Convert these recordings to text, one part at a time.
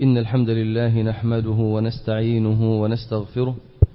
إن الحمد لله نحمده ونستعينه ونستغفره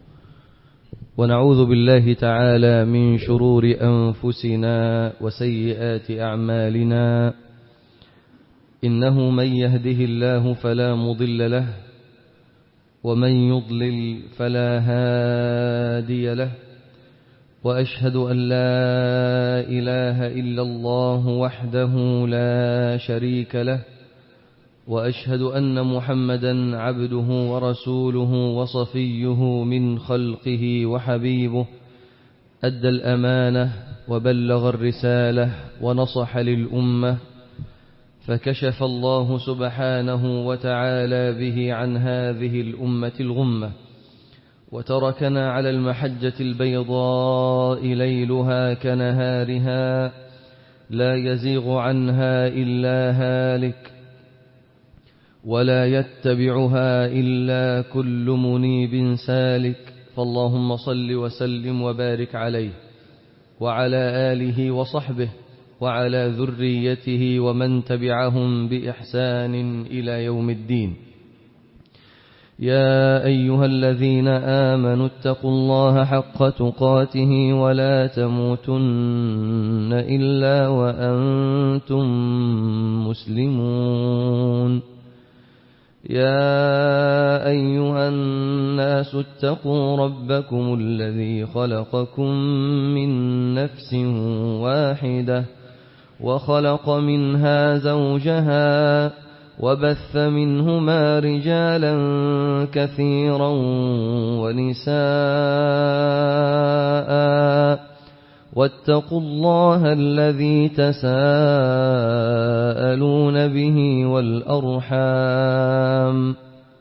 ونعوذ بالله تعالى من شرور أنفسنا وسيئات أعمالنا إنه من يهده الله فلا مضل له ومن يضلل فلا هادي له وأشهد أن لا إله إلا الله وحده لا شريك له وأشهد أن محمدا عبده ورسوله وصفيه من خلقه وحبيبه أدى الأمانة وبلغ الرسالة ونصح للأمة فكشف الله سبحانه وتعالى به عن هذه الأمة الغمة وتركنا على المحجة البيضاء ليلها كنهارها لا يزيغ عنها إلا هالك ولا يتبعها إلا كل منيب سالك فاللهم صل وسلم وبارك عليه وعلى آله وصحبه وعلى ذريته ومن تبعهم بإحسان إلى يوم الدين يا أيها الذين آمنوا اتقوا الله حق تقاته ولا تموتن إلا وأنتم مسلمون يا أيها الناس اتقوا ربكم الذي خلقكم من نفس واحدة وخلق منها زوجها وبث منهما رجالا كثيرا ونساء واتقوا الله الذي تساءلون به والأرحام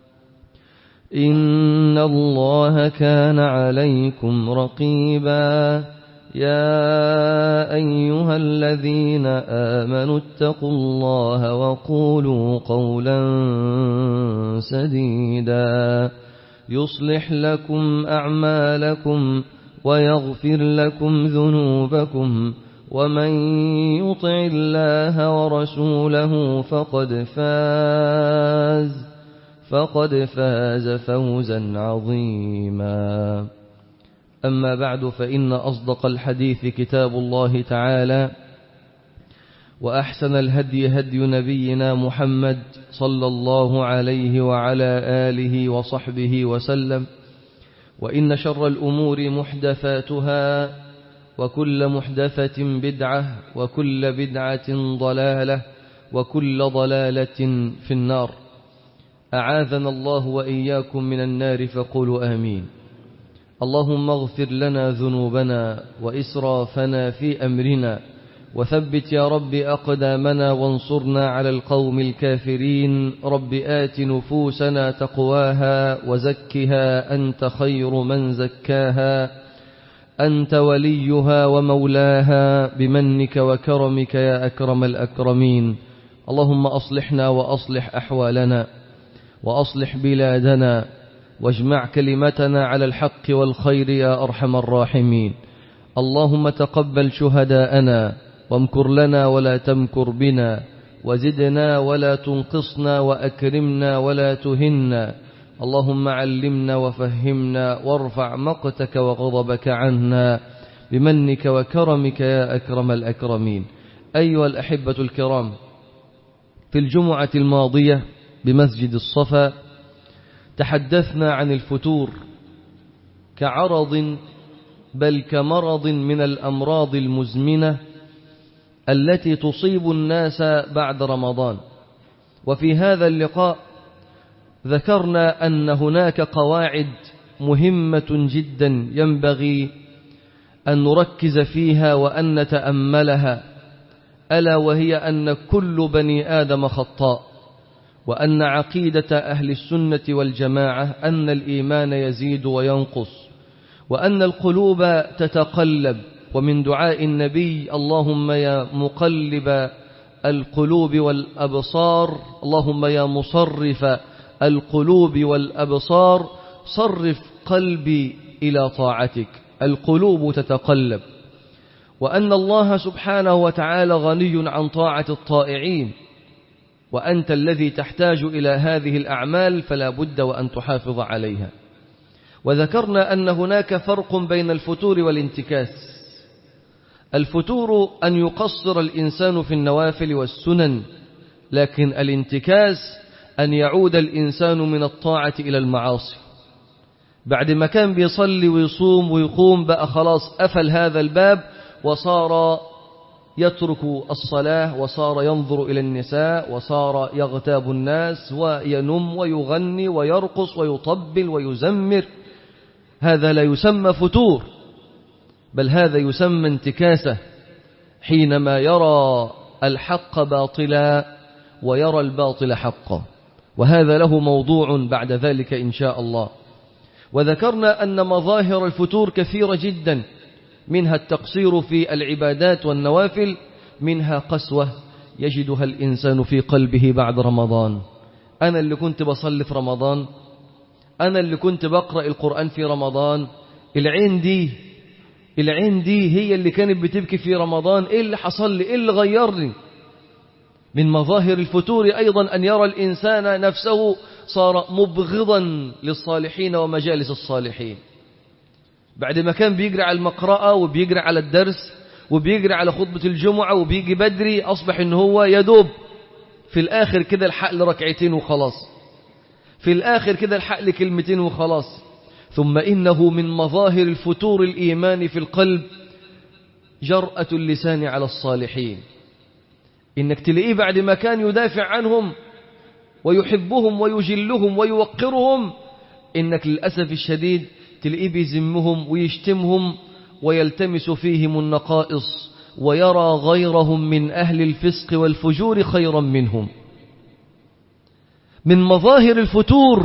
إن الله كان عليكم رقيبا يا أيها الذين آمنوا اتقوا الله وقولوا قولا سديدا يصلح لكم أعمالكم ويغفر لكم ذنوبكم ومن يطع الله ورسوله فقد فاز فقد فاز فوزا عظيما أما بعد فإن أصدق الحديث كتاب الله تعالى وأحسن الهدي هدي نبينا محمد صلى الله عليه وعلى آله وصحبه وسلم وإن شر الأمور محدثاتها وكل محدثة بدعة وكل بدعة ضلالة وكل ضلالة في النار أعاذنا الله وإياكم من النار فقولوا آمين اللهم اغفر لنا ذنوبنا وإسرافنا في أمرنا وثبت يا رب أقدامنا وانصرنا على القوم الكافرين رب آت نفوسنا تقواها وزكها أنت خير من زكاها أنت وليها ومولاها بمنك وكرمك يا أكرم الأكرمين اللهم أصلحنا وأصلح أحوالنا وأصلح بلادنا واجمع كلمتنا على الحق والخير يا أرحم الراحمين اللهم تقبل شهداءنا وامكر لنا ولا تمكر بنا وزدنا ولا تنقصنا وأكرمنا ولا تهنا اللهم علمنا وفهمنا وارفع مقتك وغضبك عنا بمنك وكرمك يا أكرم الأكرمين أيها الأحبة الكرام في الجمعة الماضية بمسجد الصفا تحدثنا عن الفتور كعرض بل كمرض من الأمراض المزمنة التي تصيب الناس بعد رمضان وفي هذا اللقاء ذكرنا أن هناك قواعد مهمة جدا ينبغي أن نركز فيها وأن نتأملها ألا وهي أن كل بني آدم خطاء وأن عقيدة أهل السنة والجماعة أن الإيمان يزيد وينقص وأن القلوب تتقلب ومن دعاء النبي اللهم يا مقلب القلوب والأبصار اللهم يا مصرف القلوب والأبصار صرف قلبي إلى طاعتك القلوب تتقلب وأن الله سبحانه وتعالى غني عن طاعة الطائعين وأنت الذي تحتاج إلى هذه الأعمال فلا بد وأن تحافظ عليها وذكرنا أن هناك فرق بين الفتور والانتكاس الفتور أن يقصر الإنسان في النوافل والسنن لكن الانتكاس أن يعود الإنسان من الطاعة إلى المعاصي بعد ما كان بيصلي ويصوم ويقوم بقى خلاص أفل هذا الباب وصار يترك الصلاة وصار ينظر إلى النساء وصار يغتاب الناس وينم ويغني ويرقص ويطبل ويزمر هذا لا يسمى فتور بل هذا يسمى انتكاسة حينما يرى الحق باطلا ويرى الباطل حقا وهذا له موضوع بعد ذلك إن شاء الله وذكرنا أن مظاهر الفتور كثيرة جدا منها التقصير في العبادات والنوافل منها قسوة يجدها الإنسان في قلبه بعد رمضان أنا اللي كنت بصلي في رمضان أنا اللي كنت بقرأ القرآن في رمضان العين دي العين دي هي اللي كانت بتبكي في رمضان إيه اللي حصل لي إيه اللي غيرني من مظاهر الفتور أيضا أن يرى الإنسان نفسه صار مبغضا للصالحين ومجالس الصالحين بعد ما كان بيجري على المقرأة وبيجري على الدرس وبيجري على خطبة الجمعة وبيجي بدري أصبح إن هو يدوب في الآخر كده الحق لركعتين وخلاص في الآخر كده الحق لكلمتين وخلاص ثم إنه من مظاهر الفتور الإيمان في القلب جرأة اللسان على الصالحين إنك تلاقيه بعد ما كان يدافع عنهم ويحبهم ويجلهم ويوقرهم إنك للأسف الشديد تلاقيه بيذمهم ويشتمهم ويلتمس فيهم النقائص ويرى غيرهم من أهل الفسق والفجور خيرا منهم من مظاهر الفتور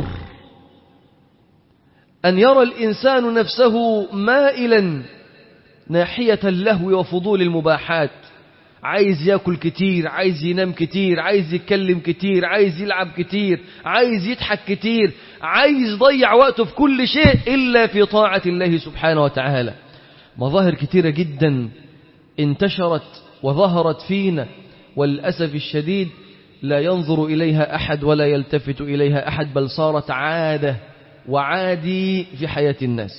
أن يرى الإنسان نفسه مائلا ناحية اللهو وفضول المباحات عايز ياكل كتير عايز ينام كتير عايز يتكلم كتير عايز يلعب كتير عايز يضحك كتير عايز يضيع وقته في كل شيء إلا في طاعة الله سبحانه وتعالى مظاهر كتيرة جدا انتشرت وظهرت فينا والأسف الشديد لا ينظر إليها أحد ولا يلتفت إليها أحد بل صارت عادة وعادي في حياة الناس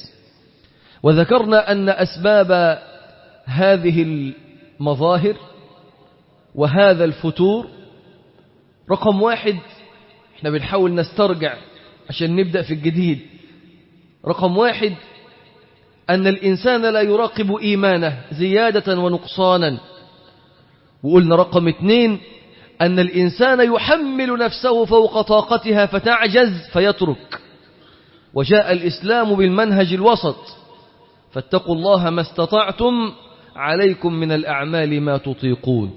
وذكرنا أن أسباب هذه المظاهر وهذا الفتور رقم واحد احنا بنحاول نسترجع عشان نبدأ في الجديد رقم واحد أن الإنسان لا يراقب إيمانه زيادة ونقصانا وقلنا رقم اثنين أن الإنسان يحمل نفسه فوق طاقتها فتعجز فيترك وجاء الإسلام بالمنهج الوسط فاتقوا الله ما استطعتم عليكم من الأعمال ما تطيقون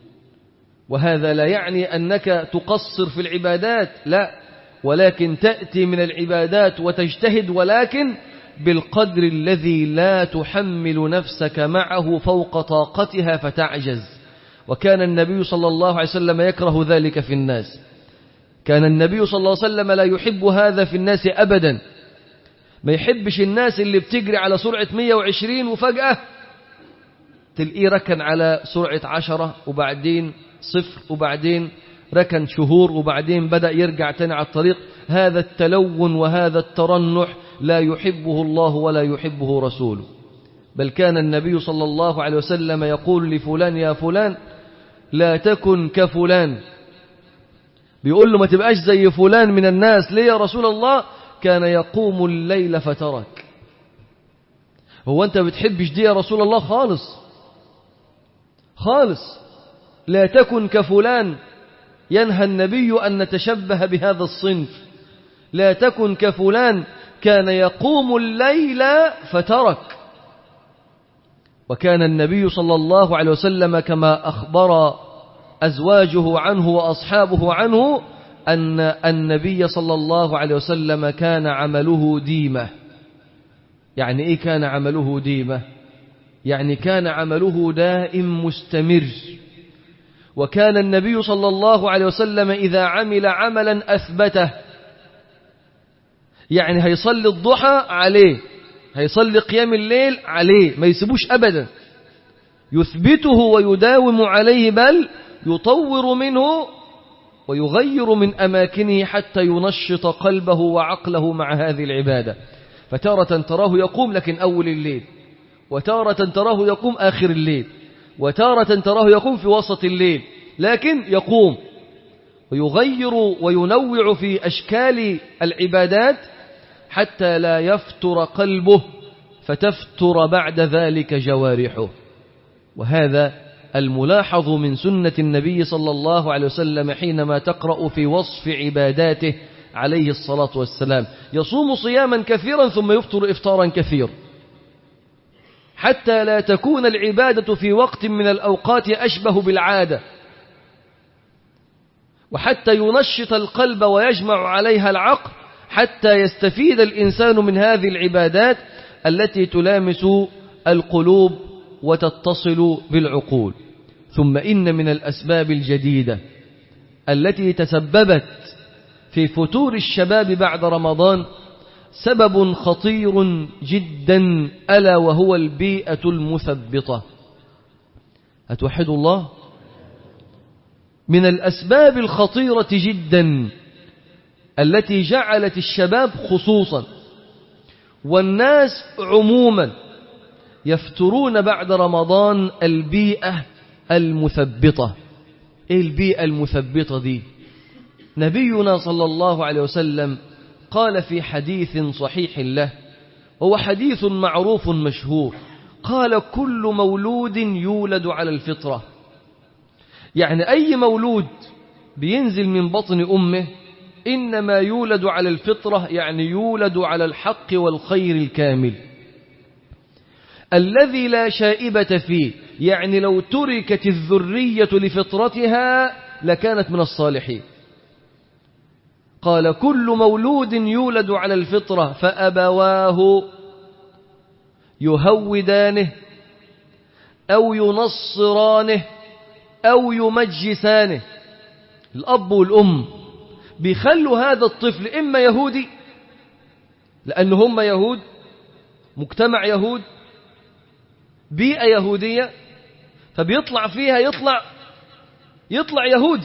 وهذا لا يعني أنك تقصر في العبادات لا ولكن تأتي من العبادات وتجتهد ولكن بالقدر الذي لا تحمل نفسك معه فوق طاقتها فتعجز وكان النبي صلى الله عليه وسلم يكره ذلك في الناس كان النبي صلى الله عليه وسلم لا يحب هذا في الناس أبدا ما يحبش الناس اللي بتجري على سرعة 120 وفجأة تلقيه ركن على سرعة عشرة وبعدين صفر وبعدين ركن شهور وبعدين بدأ يرجع تاني على الطريق هذا التلون وهذا الترنح لا يحبه الله ولا يحبه رسوله بل كان النبي صلى الله عليه وسلم يقول لفلان يا فلان لا تكن كفلان بيقول له ما تبقاش زي فلان من الناس ليه يا رسول الله كان يقوم الليل فترك هو أنت بتحبش دي يا رسول الله خالص خالص لا تكن كفلان ينهى النبي أن نتشبه بهذا الصنف لا تكن كفلان كان يقوم الليل فترك وكان النبي صلى الله عليه وسلم كما أخبر أزواجه عنه وأصحابه عنه أن النبي صلى الله عليه وسلم كان عمله ديمة يعني إيه كان عمله ديمة يعني كان عمله دائم مستمر وكان النبي صلى الله عليه وسلم إذا عمل عملا أثبته يعني هيصلي الضحى عليه هيصلي قيام الليل عليه ما يسيبوش أبدا يثبته ويداوم عليه بل يطور منه ويغير من أماكنه حتى ينشط قلبه وعقله مع هذه العبادة فتارة تراه يقوم لكن أول الليل وتارة تراه يقوم آخر الليل وتارة تراه يقوم في وسط الليل لكن يقوم ويغير وينوع في أشكال العبادات حتى لا يفتر قلبه فتفتر بعد ذلك جوارحه وهذا الملاحظ من سنة النبي صلى الله عليه وسلم حينما تقرأ في وصف عباداته عليه الصلاة والسلام يصوم صياما كثيرا ثم يفطر إفطارا كثير حتى لا تكون العبادة في وقت من الأوقات أشبه بالعادة وحتى ينشط القلب ويجمع عليها العقل حتى يستفيد الإنسان من هذه العبادات التي تلامس القلوب وتتصل بالعقول ثم إن من الأسباب الجديدة التي تسببت في فتور الشباب بعد رمضان سبب خطير جدا ألا وهو البيئة المثبطة أتوحد الله من الأسباب الخطيرة جدا التي جعلت الشباب خصوصا والناس عموما يفترون بعد رمضان البيئة المثبطة إيه البيئة المثبطة دي نبينا صلى الله عليه وسلم قال في حديث صحيح له وهو حديث معروف مشهور قال كل مولود يولد على الفطرة يعني أي مولود بينزل من بطن أمه إنما يولد على الفطرة يعني يولد على الحق والخير الكامل الذي لا شائبة فيه يعني لو تركت الذرية لفطرتها لكانت من الصالحين قال كل مولود يولد على الفطرة فأبواه يهودانه أو ينصرانه أو يمجسانه الأب والأم بيخلوا هذا الطفل إما يهودي لأن هم يهود مجتمع يهود بيئة يهودية فبيطلع فيها يطلع يطلع يهودي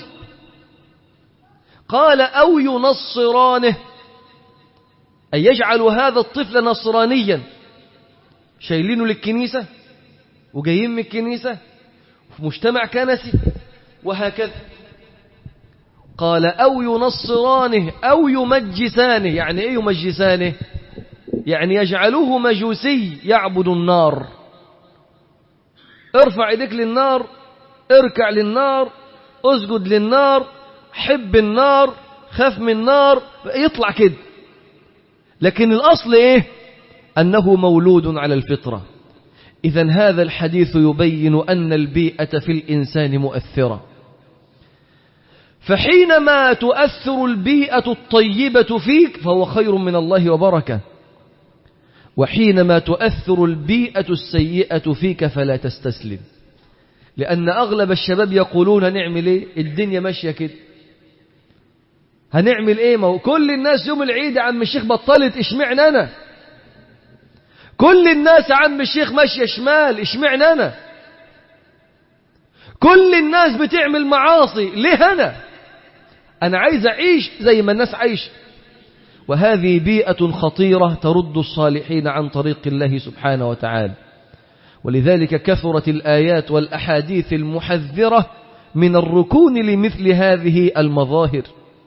قال أو ينصرانه أن يجعل هذا الطفل نصرانيا شايلينه للكنيسة وجايين من الكنيسة في مجتمع كنسي وهكذا قال أو ينصرانه أو يمجسانه يعني إيه يمجسانه يعني يجعلوه مجوسي يعبد النار ارفع ايديك للنار اركع للنار اسجد للنار حب النار خاف من النار يطلع كده لكن الأصل إيه أنه مولود على الفطرة إذا هذا الحديث يبين أن البيئة في الإنسان مؤثرة فحينما تؤثر البيئة الطيبة فيك فهو خير من الله وبركة وحينما تؤثر البيئة السيئة فيك فلا تستسلم لأن أغلب الشباب يقولون نعمل إيه الدنيا ماشية كده هنعمل إيه ما هو كل الناس يوم العيد يا عم الشيخ بطلت اشمعنا أنا كل الناس يا عم الشيخ ماشية شمال اشمعنا أنا كل الناس بتعمل معاصي ليه أنا أنا عايز أعيش زي ما الناس عايشه وهذه بيئة خطيرة ترد الصالحين عن طريق الله سبحانه وتعالى ولذلك كثرت الآيات والأحاديث المحذرة من الركون لمثل هذه المظاهر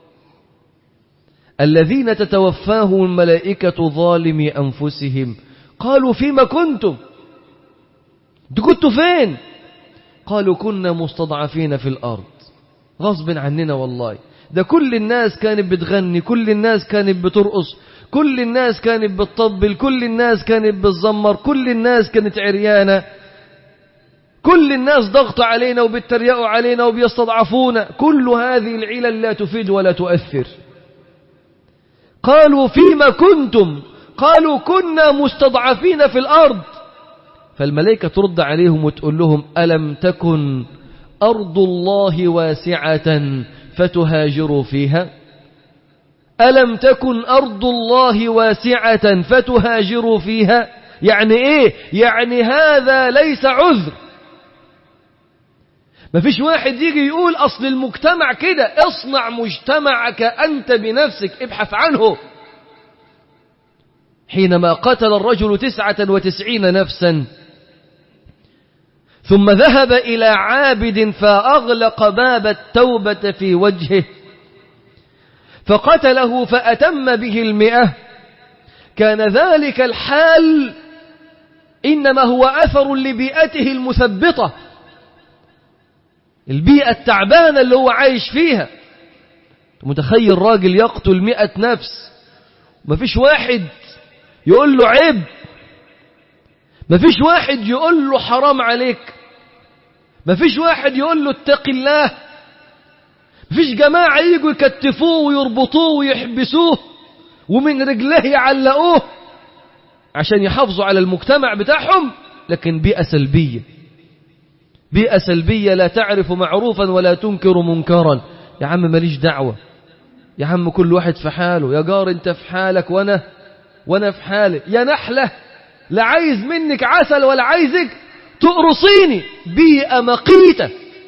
الذين تتوفاهم الملائكة ظالمي أنفسهم قالوا فيما كنتم كنتوا فين قالوا كنا مستضعفين في الأرض غصب عننا والله ده كل الناس كانت بتغني كل الناس كانت بترقص كل الناس كانت بتطبل كل الناس كانت بتزمر كل الناس كانت عريانة كل الناس ضغط علينا وبيتريقوا علينا وبيستضعفونا كل هذه العلل لا تفيد ولا تؤثر قالوا فيما كنتم قالوا كنا مستضعفين في الأرض فالملائكة ترد عليهم وتقول لهم ألم تكن أرض الله واسعة فتهاجروا فيها ألم تكن أرض الله واسعة فتهاجروا فيها يعني إيه يعني هذا ليس عذر مفيش واحد يجي يقول أصل المجتمع كده اصنع مجتمعك أنت بنفسك ابحث عنه حينما قتل الرجل تسعة وتسعين نفسا ثم ذهب إلى عابد فأغلق باب التوبة في وجهه فقتله فأتم به المئة كان ذلك الحال إنما هو أثر لبيئته المثبطة البيئة التعبانة اللي هو عايش فيها متخيل راجل يقتل مئة نفس مفيش واحد يقول له عيب مفيش واحد يقول له حرام عليك مفيش واحد يقول له اتق الله مفيش جماعة يجوا يكتفوه ويربطوه ويحبسوه ومن رجله يعلقوه عشان يحافظوا على المجتمع بتاعهم لكن بيئة سلبية بيئة سلبية لا تعرف معروفا ولا تنكر منكرا يا عم ماليش دعوة يا عم كل واحد في حاله يا جار انت في حالك وانا وانا في حالي يا نحلة لا عايز منك عسل ولا عايزك تقرصيني بيئة مقيتة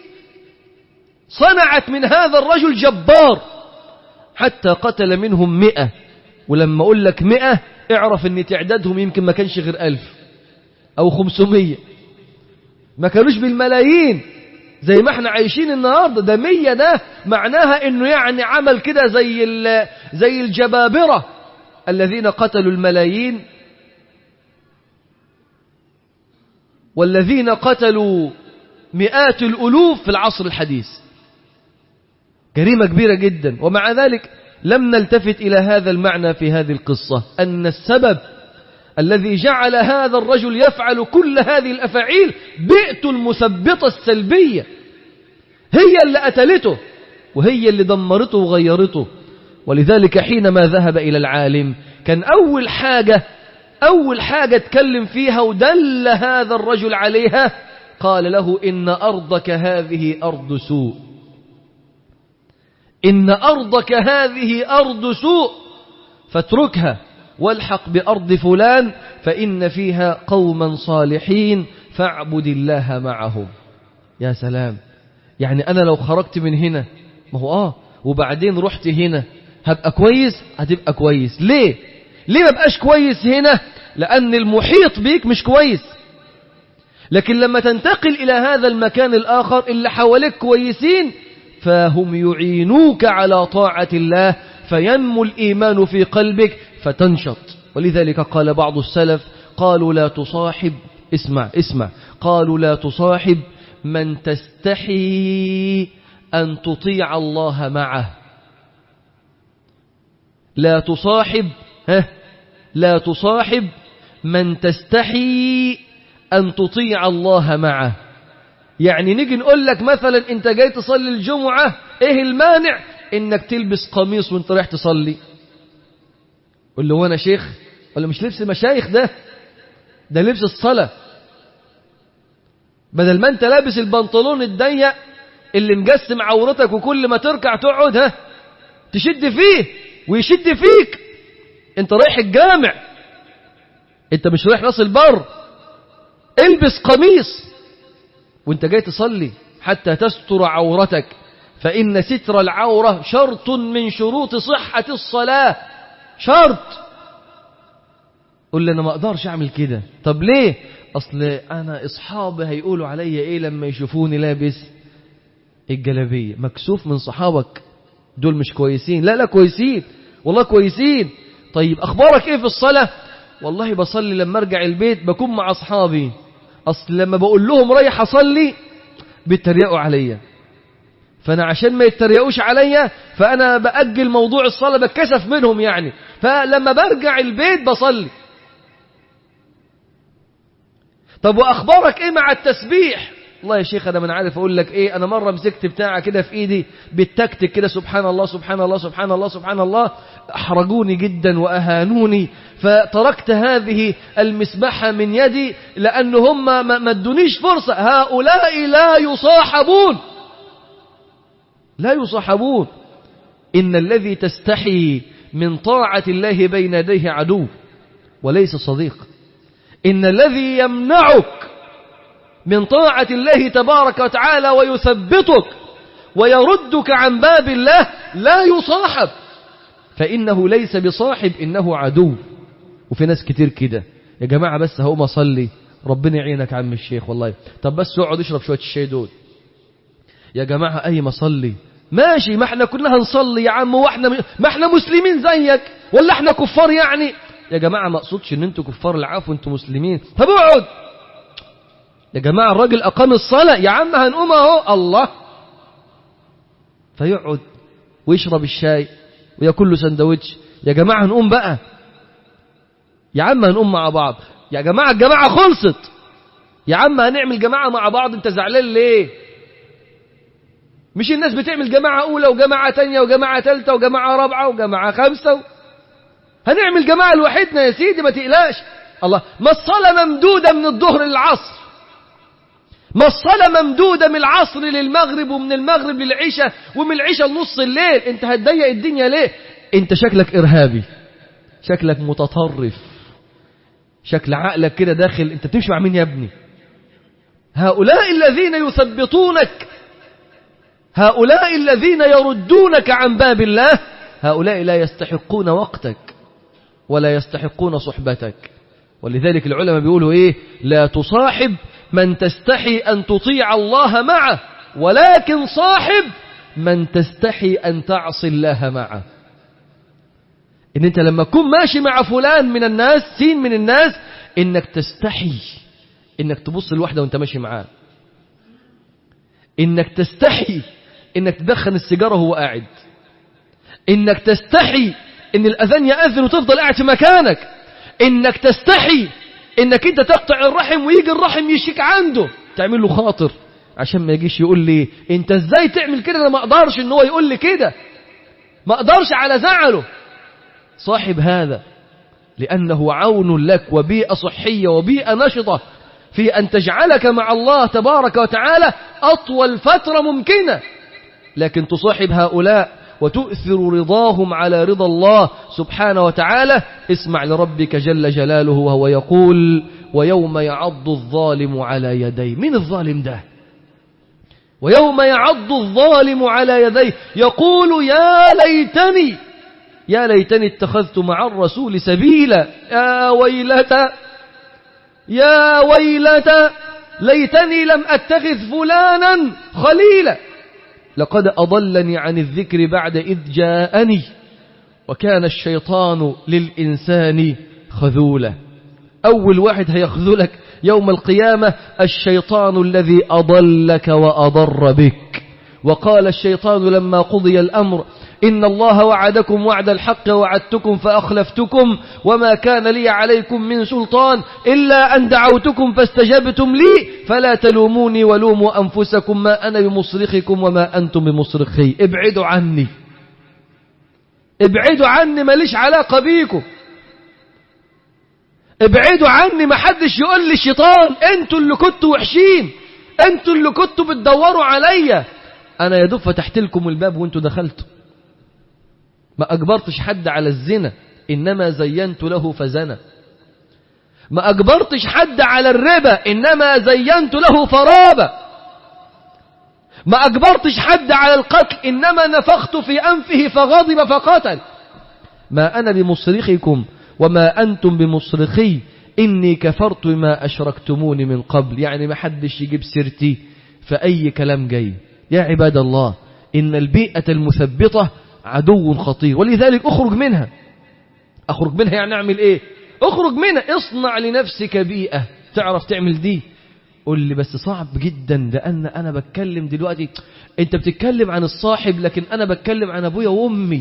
صنعت من هذا الرجل جبار حتى قتل منهم مئة ولما أقول لك مئة اعرف ان تعدادهم يمكن ما كانش غير ألف أو خمسمية ما كانوش بالملايين زي ما احنا عايشين النهاردة ده مية ده معناها انه يعني عمل كده زي, زي الجبابرة الذين قتلوا الملايين والذين قتلوا مئات الألوف في العصر الحديث جريمة كبيرة جدا ومع ذلك لم نلتفت إلى هذا المعنى في هذه القصة أن السبب الذي جعل هذا الرجل يفعل كل هذه الأفاعيل بيئته المثبطة السلبية هي اللي قتلته وهي اللي دمرته وغيرته ولذلك حينما ذهب إلى العالم كان أول حاجة أول حاجة اتكلم فيها ودل هذا الرجل عليها قال له إن أرضك هذه أرض سوء إن أرضك هذه أرض سوء فاتركها والحق بأرض فلان فإن فيها قوما صالحين فاعبد الله معهم يا سلام يعني أنا لو خرجت من هنا ما هو آه وبعدين رحت هنا هبقى كويس هتبقى كويس ليه ليه ما بقاش كويس هنا لأن المحيط بيك مش كويس لكن لما تنتقل إلى هذا المكان الآخر اللي حواليك كويسين فهم يعينوك على طاعة الله فينمو الإيمان في قلبك فتنشط ولذلك قال بعض السلف قالوا لا تصاحب اسمع اسمع قالوا لا تصاحب من تستحي أن تطيع الله معه لا تصاحب ها لا تصاحب من تستحي أن تطيع الله معه يعني نيجي نقول لك مثلا انت جاي تصلي الجمعة ايه المانع انك تلبس قميص وانت رايح تصلي قول له وانا شيخ ولا مش لبس مشايخ ده ده لبس الصلاة بدل ما انت لابس البنطلون الضيق اللي مجسم عورتك وكل ما تركع تقعد ها تشد فيه ويشد فيك انت رايح الجامع انت مش رايح راس البر البس قميص وانت جاي تصلي حتى تستر عورتك فإن ستر العورة شرط من شروط صحة الصلاة شرط قل لي أنا ما أقدرش أعمل كده طب ليه أصل أنا أصحابي هيقولوا عليا إيه لما يشوفوني لابس الجلابية مكسوف من صحابك دول مش كويسين لا لا كويسين والله كويسين طيب أخبارك إيه في الصلاة والله بصلي لما أرجع البيت بكون مع أصحابي أصل لما بقول لهم رايح أصلي بيتريقوا عليا فأنا عشان ما يتريقوش عليا فأنا بأجل موضوع الصلاة بتكسف منهم يعني فلما برجع البيت بصلي طب وأخبارك إيه مع التسبيح والله يا شيخ أنا من عارف أقول لك إيه أنا مرة مسكت بتاعة كده في إيدي بالتكتك كده سبحان الله سبحان الله سبحان الله سبحان الله أحرجوني جدا وأهانوني فتركت هذه المسبحة من يدي لأن هم ما ادونيش فرصة هؤلاء لا يصاحبون لا يصاحبون إن الذي تستحي من طاعة الله بين يديه عدو وليس صديق إن الذي يمنعك من طاعة الله تبارك وتعالى ويثبتك ويردك عن باب الله لا يصاحب فإنه ليس بصاحب إنه عدو وفي ناس كتير كده يا جماعة بس هقوم أصلي ربنا يعينك يا عم الشيخ والله طب بس اقعد اشرب شوية الشاي دول يا جماعة أي ما صلي ماشي ما احنا كلنا هنصلي يا عم واحنا ما احنا مسلمين زيك ولا احنا كفار يعني يا جماعة ما اقصدش ان انتوا كفار العفو انتوا مسلمين طب اقعد يا جماعة الراجل أقام الصلاة يا عم هنقوم اهو الله فيقعد ويشرب الشاي وياكل له سندوتش يا جماعة هنقوم بقى يا عم هنقوم مع بعض يا جماعة الجماعة خلصت يا عم هنعمل جماعة مع بعض انت زعلان ليه مش الناس بتعمل جماعة أولى وجماعة تانية وجماعة تالتة وجماعة رابعة وجماعة خمسة و... هنعمل جماعة لوحدنا يا سيدي ما تقلقش الله ما الصلاة ممدودة من الظهر للعصر ما الصلاة ممدودة من العصر للمغرب ومن المغرب للعشاء ومن العشاء لنص الليل انت هتضيق الدنيا ليه انت شكلك إرهابي شكلك متطرف شكل عقلك كده داخل انت بتمشي مع مين يا ابني هؤلاء الذين يثبطونك هؤلاء الذين يردونك عن باب الله هؤلاء لا يستحقون وقتك ولا يستحقون صحبتك ولذلك العلماء بيقولوا ايه لا تصاحب من تستحي أن تطيع الله معه ولكن صاحب من تستحي أن تعصي الله معه ان انت لما تكون ماشي مع فلان من الناس سين من الناس انك تستحي انك تبص لواحدة وانت ماشي معاه انك تستحي انك تدخن السيجارة وهو قاعد انك تستحي ان الاذان يأذن وتفضل قاعد في مكانك انك تستحي انك انت تقطع الرحم ويجي الرحم يشيك عنده تعمل له خاطر عشان ما يجيش يقول لي انت ازاي تعمل كده انا ما اقدرش ان هو يقول لي كده ما اقدرش على زعله صاحب هذا لأنه عون لك وبيئة صحية وبيئة نشطة في أن تجعلك مع الله تبارك وتعالى أطول فترة ممكنة لكن تصاحب هؤلاء وتؤثر رضاهم على رضا الله سبحانه وتعالى اسمع لربك جل جلاله وهو يقول ويوم يعض الظالم على يديه من الظالم ده ويوم يعض الظالم على يديه يقول يا ليتني يا ليتني اتخذت مع الرسول سبيلا يا ويلتى يا ويلتى ليتني لم أتخذ فلانا خليلا لقد أضلني عن الذكر بعد إذ جاءني وكان الشيطان للإنسان خذولا أول واحد هيخذلك يوم القيامة الشيطان الذي أضلك وأضر بك وقال الشيطان لما قضي الأمر إن الله وعدكم وعد الحق وعدتكم فأخلفتكم وما كان لي عليكم من سلطان إلا أن دعوتكم فاستجبتم لي فلا تلوموني ولوموا أنفسكم ما أنا بمصرخكم وما أنتم بمصرخي ابعدوا عني ابعدوا عني ماليش علاقة بيكم ابعدوا عني ما حدش يقول لي الشيطان انتوا اللي كنتوا وحشين انتوا اللي كنتوا بتدوروا عليا انا يا دوب فتحت لكم الباب وانتوا دخلتوا ما أجبرتش حد على الزنا إنما زينت له فزنى ما أجبرتش حد على الربا إنما زينت له فرابة ما أجبرتش حد على القتل إنما نفخت في أنفه فغضب فقتل ما أنا بمصرخكم وما أنتم بمصرخي إني كفرت ما أشركتموني من قبل يعني ما حدش يجيب سيرتي فأي كلام جاي يا عباد الله إن البيئة المثبطة عدو خطير ولذلك اخرج منها اخرج منها يعني اعمل ايه اخرج منها اصنع لنفسك بيئة تعرف تعمل دي قول لي بس صعب جدا لان انا بتكلم دلوقتي انت بتتكلم عن الصاحب لكن انا بتكلم عن ابويا وامي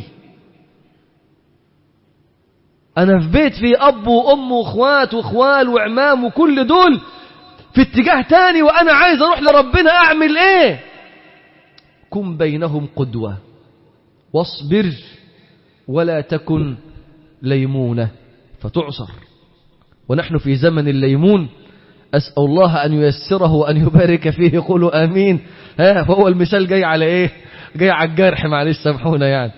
انا في بيت فيه اب وام واخوات واخوال وعمام وكل دول في اتجاه تاني وانا عايز اروح لربنا اعمل ايه كن بينهم قدوه واصبر ولا تكن ليمونة فتعصر ونحن في زمن الليمون أسأل الله أن ييسره وأن يبارك فيه يقولوا آمين ها فهو المثال جاي على إيه جاي على الجرح معلش سامحونا يعني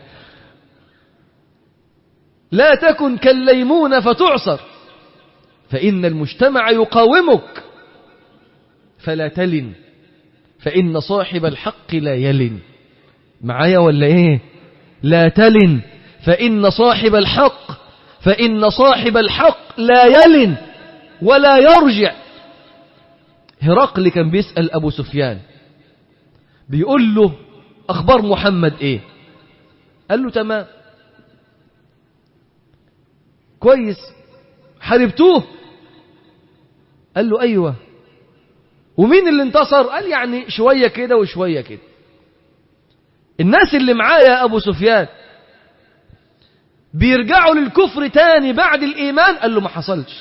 لا تكن كالليمون فتعصر فإن المجتمع يقاومك فلا تلن فإن صاحب الحق لا يلن معايا ولا إيه لا تلن فإن صاحب الحق فإن صاحب الحق لا يلن ولا يرجع هرقل كان بيسأل أبو سفيان بيقول له أخبار محمد إيه قال له تمام كويس حاربتوه قال له أيوة ومين اللي انتصر قال يعني شوية كده وشوية كده الناس اللي معايا يا أبو سفيان بيرجعوا للكفر تاني بعد الإيمان قال له ما حصلش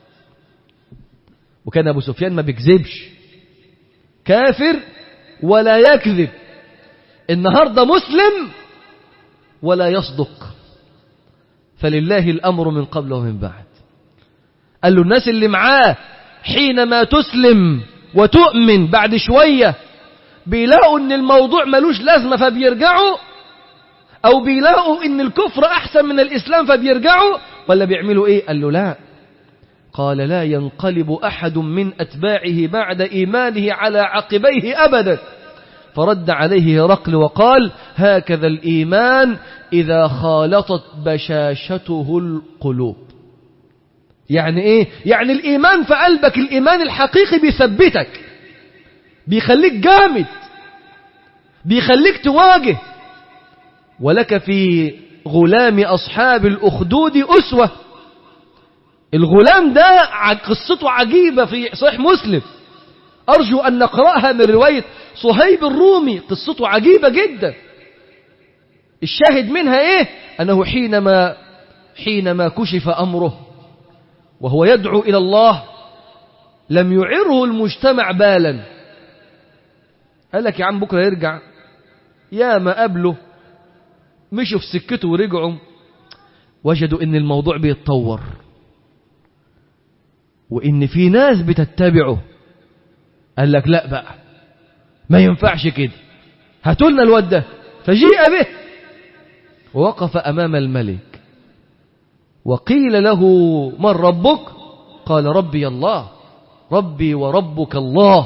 وكان أبو سفيان ما بيكذبش كافر ولا يكذب النهاردة مسلم ولا يصدق فلله الأمر من قبل ومن بعد قال له الناس اللي معاه حينما تسلم وتؤمن بعد شوية بيلاقوا ان الموضوع ملوش لازمة فبيرجعوا او بيلاقوا ان الكفر احسن من الاسلام فبيرجعوا ولا بيعملوا ايه قال له لا قال لا ينقلب احد من اتباعه بعد ايمانه على عقبيه ابدا فرد عليه هرقل وقال هكذا الايمان اذا خالطت بشاشته القلوب يعني ايه يعني الايمان في قلبك الايمان الحقيقي بيثبتك بيخليك جامد بيخليك تواجه ولك في غلام أصحاب الأخدود أسوة الغلام ده قصته عجيبة في صحيح مسلم أرجو أن نقرأها من رواية صهيب الرومي قصته عجيبة جدا الشاهد منها إيه أنه حينما حينما كشف أمره وهو يدعو إلى الله لم يعره المجتمع بالا قال لك يا عم بكرة يرجع يا ما قبله مشوا في سكته ورجعوا وجدوا ان الموضوع بيتطور وان في ناس بتتبعه قال لك لا بقى ما ينفعش كده هاتوا لنا الواد ده فجيء به ووقف امام الملك وقيل له من ربك قال ربي الله ربي وربك الله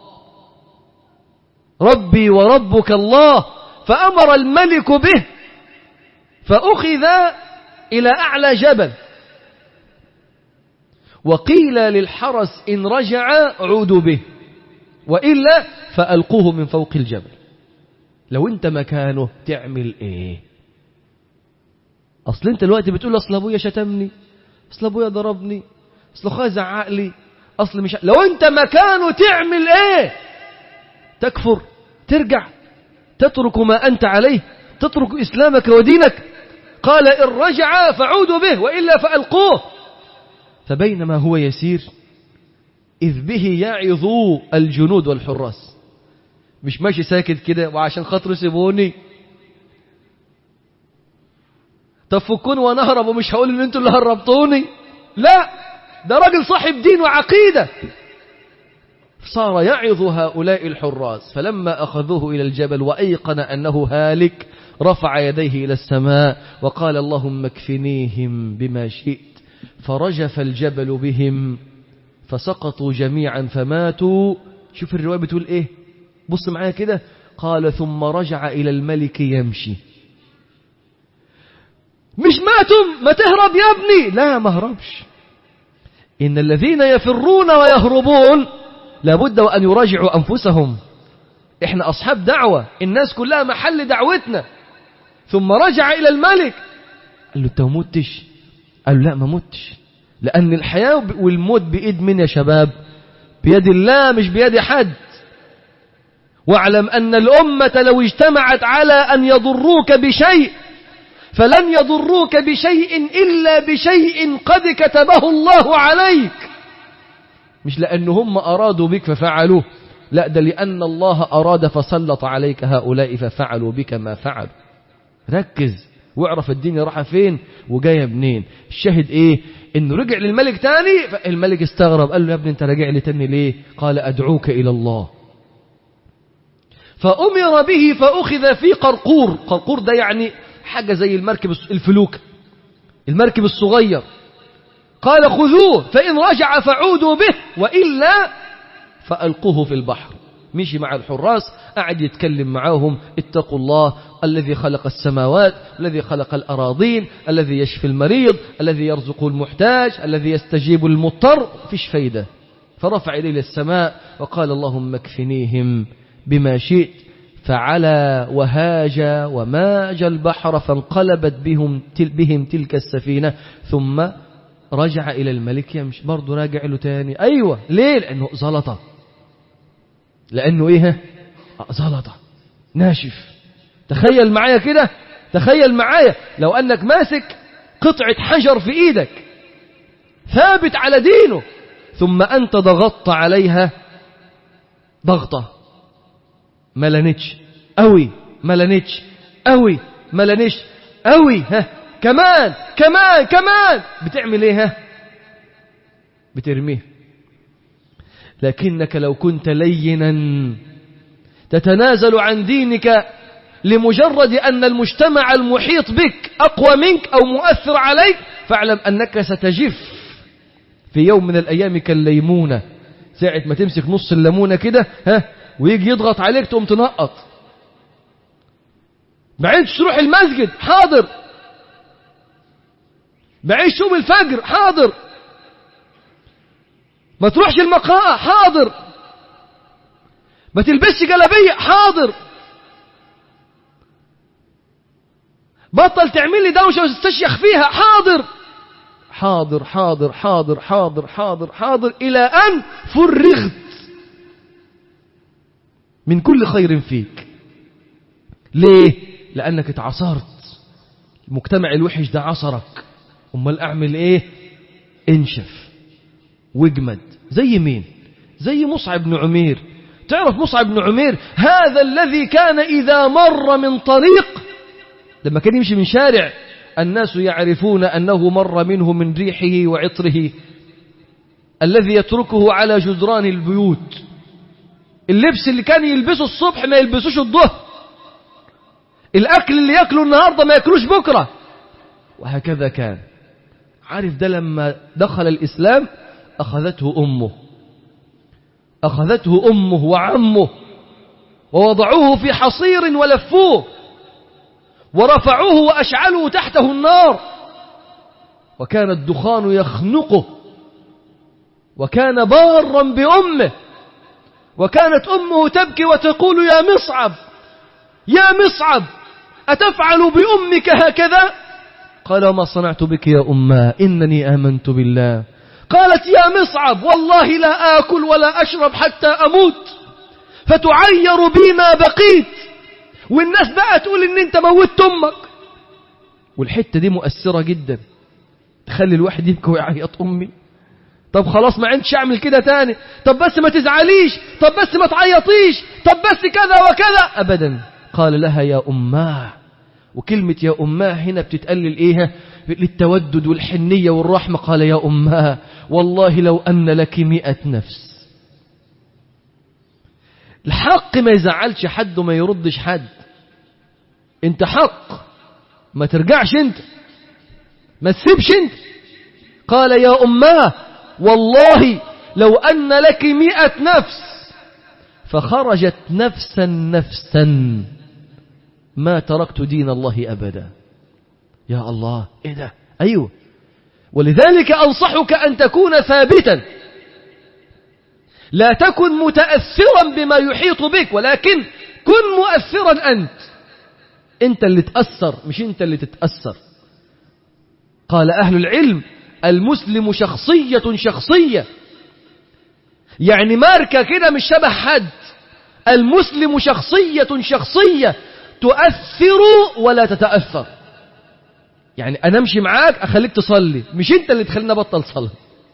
ربي وربك الله فأمر الملك به فأخذ إلى أعلى جبل وقيل للحرس إن رجع عودوا به وإلا فألقوه من فوق الجبل لو أنت مكانه تعمل إيه أصل أنت الوقت بتقول أصل أبويا شتمني أصل أبويا ضربني أصل أخويا زعق لي أصل مش لو أنت مكانه تعمل إيه تكفر ترجع تترك ما أنت عليه تترك إسلامك ودينك قال إن رجع فعودوا به وإلا فألقوه فبينما هو يسير إذ به يعظ الجنود والحراس مش ماشي ساكت كده وعشان خاطر سيبوني طب فكوني ونهرب ومش هقول ان انتوا اللي هربتوني لا ده راجل صاحب دين وعقيده صار يعظ هؤلاء الحراس فلما أخذوه إلى الجبل وأيقن أنه هالك رفع يديه إلى السماء وقال اللهم اكفنيهم بما شئت فرجف الجبل بهم فسقطوا جميعا فماتوا شوف الرواية بتقول إيه بص معايا كده قال ثم رجع إلى الملك يمشي مش ماتم ما تهرب يا ابني لا ما هربش إن الذين يفرون ويهربون لابد وأن يراجعوا أنفسهم إحنا أصحاب دعوة الناس كلها محل دعوتنا ثم رجع إلى الملك قال له أنت ما متش قال له لا ما متش لأن الحياة والموت بإيد من يا شباب بيد الله مش بيد حد واعلم أن الأمة لو اجتمعت على أن يضروك بشيء فلن يضروك بشيء إلا بشيء قد كتبه الله عليك مش لأن هم أرادوا بك ففعلوه لا ده لأن الله أراد فسلط عليك هؤلاء ففعلوا بك ما فعلوا ركز واعرف الدنيا رايحه فين وجايه منين الشاهد ايه انه رجع للملك تاني فالملك استغرب قال له يا ابني انت راجع لي تاني ليه قال ادعوك الى الله فأمر به فأخذ في قرقور قرقور ده يعني حاجة زي المركب الفلوك المركب الصغير قال خذوه فإن رجع فعودوا به وإلا فألقوه في البحر مشي مع الحراس قعد يتكلم معاهم اتقوا الله الذي خلق السماوات الذي خلق الأراضين الذي يشفي المريض الذي يرزق المحتاج الذي يستجيب المضطر فيش فايدة فرفع إليه السماء وقال اللهم اكفنيهم بما شئت فعلى وهاج وماج البحر فانقلبت بهم, تل بهم تلك السفينة ثم رجع إلى الملك يمشي برضه راجع له تاني أيوة ليه لأنه زلطة لأنه إيه زلطة ناشف تخيل معايا كده تخيل معايا لو أنك ماسك قطعة حجر في إيدك ثابت على دينه ثم أنت ضغطت عليها ضغطة ما لنتش أوي ما لنتش أوي ما لنتش أوي ها كمان كمان كمان بتعمل ايه ها بترميه لكنك لو كنت لينا تتنازل عن دينك لمجرد أن المجتمع المحيط بك أقوى منك أو مؤثر عليك فاعلم أنك ستجف في يوم من الأيام كالليمونة ساعة ما تمسك نص الليمونة كده ها ويجي يضغط عليك تقوم تنقط بعيد تروح المسجد حاضر بعيد شوم الفجر حاضر ما تروحش المقاء حاضر ما تلبسش جلابية حاضر بطل تعمل لي دوشة وتستشيخ فيها حاضر حاضر حاضر حاضر حاضر حاضر حاضر إلى أن فرغت من كل خير فيك ليه؟ لأنك اتعصرت المجتمع الوحش ده عصرك أمال أعمل إيه؟ انشف واجمد زي مين؟ زي مصعب بن عمير تعرف مصعب بن عمير هذا الذي كان إذا مر من طريق لما كان يمشي من شارع الناس يعرفون أنه مر منه من ريحه وعطره الذي يتركه على جدران البيوت اللبس اللي كان يلبسه الصبح ما يلبسوش الظهر الأكل اللي يأكله النهاردة ما يأكلوش بكرة وهكذا كان عارف ده لما دخل الإسلام أخذته أمه أخذته أمه وعمه ووضعوه في حصير ولفوه ورفعوه وأشعلوا تحته النار وكان الدخان يخنقه وكان بارا بأمه وكانت أمه تبكي وتقول يا مصعب يا مصعب أتفعل بأمك هكذا قال وما صنعت بك يا أماه إنني آمنت بالله قالت يا مصعب والله لا آكل ولا أشرب حتى أموت فتعير بي ما بقيت والناس بقى تقول ان انت موتت امك والحتة دي مؤثرة جدا تخلي الواحد يبكي ويعيط امي طب خلاص ما عندش اعمل كده تاني طب بس ما تزعليش طب بس ما تعيطيش طب بس كذا وكذا ابدا قال لها يا اماه وكلمة يا اماه هنا بتتقلل ايه للتودد والحنية والرحمة قال يا اماه والله لو ان لك مئة نفس الحق ما يزعلش حد وما يردش حد انت حق ما ترجعش انت ما تسيبش انت قال يا أماه والله لو أن لك مئة نفس فخرجت نفسا نفسا ما تركت دين الله أبدا يا الله إيه ده أيوه ولذلك أنصحك أن تكون ثابتا لا تكن متأثرا بما يحيط بك ولكن كن مؤثرا أنت أنت اللي تأثر مش أنت اللي تتأثر قال أهل العلم المسلم شخصية شخصية يعني ماركة كده مش شبه حد المسلم شخصية شخصية تؤثر ولا تتأثر يعني أنا أمشي معاك أخليك تصلي مش أنت اللي تخلينا بطل صلاة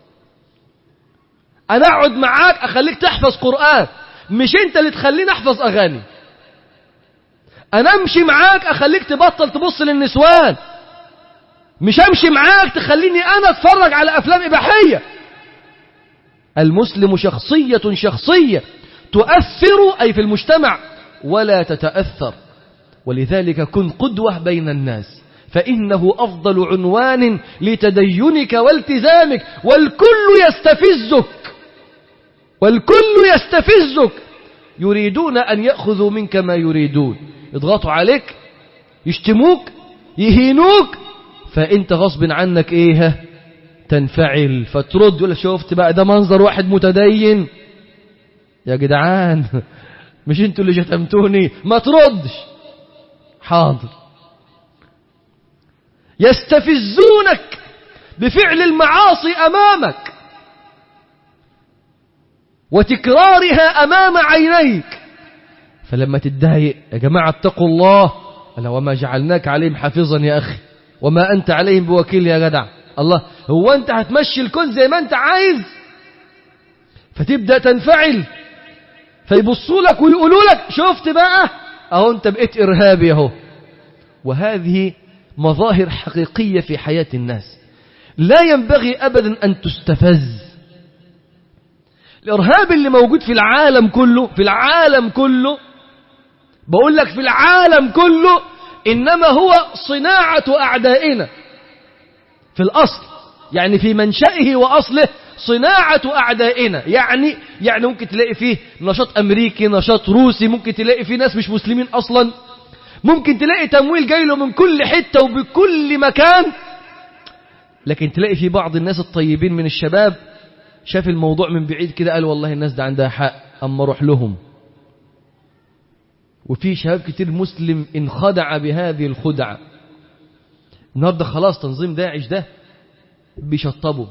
أنا أقعد معاك أخليك تحفظ قرآن مش أنت اللي تخليني أحفظ أغاني أنا أمشي معاك أخليك تبطل تبص للنسوان مش أمشي معاك تخليني أنا أتفرج على أفلام إباحية المسلم شخصية شخصية تؤثر أي في المجتمع ولا تتأثر ولذلك كن قدوة بين الناس فإنه أفضل عنوان لتدينك والتزامك والكل يستفزك والكل يستفزك يريدون أن يأخذوا منك ما يريدون يضغطوا عليك يشتموك يهينوك فأنت غصب عنك إيه تنفعل فترد يقول شفت بقى ده منظر واحد متدين يا جدعان مش انتوا اللي شتمتوني ما تردش حاضر يستفزونك بفعل المعاصي أمامك وتكرارها أمام عينيك فلما تتضايق يا جماعة اتقوا الله ألا وما جعلناك عليهم حافظا يا أخي وما أنت عليهم بوكيل يا جدع الله هو أنت هتمشي الكون زي ما أنت عايز فتبدأ تنفعل فيبصوا لك ويقولوا لك شفت بقى أهو أنت بقيت إرهابي أهو وهذه مظاهر حقيقية في حياة الناس لا ينبغي أبدا أن تستفز الإرهاب اللي موجود في العالم كله في العالم كله بقول لك في العالم كله إنما هو صناعة أعدائنا في الأصل يعني في منشأه وأصله صناعة أعدائنا يعني يعني ممكن تلاقي فيه نشاط أمريكي نشاط روسي ممكن تلاقي فيه ناس مش مسلمين أصلا ممكن تلاقي تمويل جاي له من كل حتة وبكل مكان لكن تلاقي في بعض الناس الطيبين من الشباب شاف الموضوع من بعيد كده قال والله الناس ده عندها حق أما أروح لهم وفي شباب كتير مسلم انخدع بهذه الخدعة النهاردة خلاص تنظيم داعش ده بيشطبوا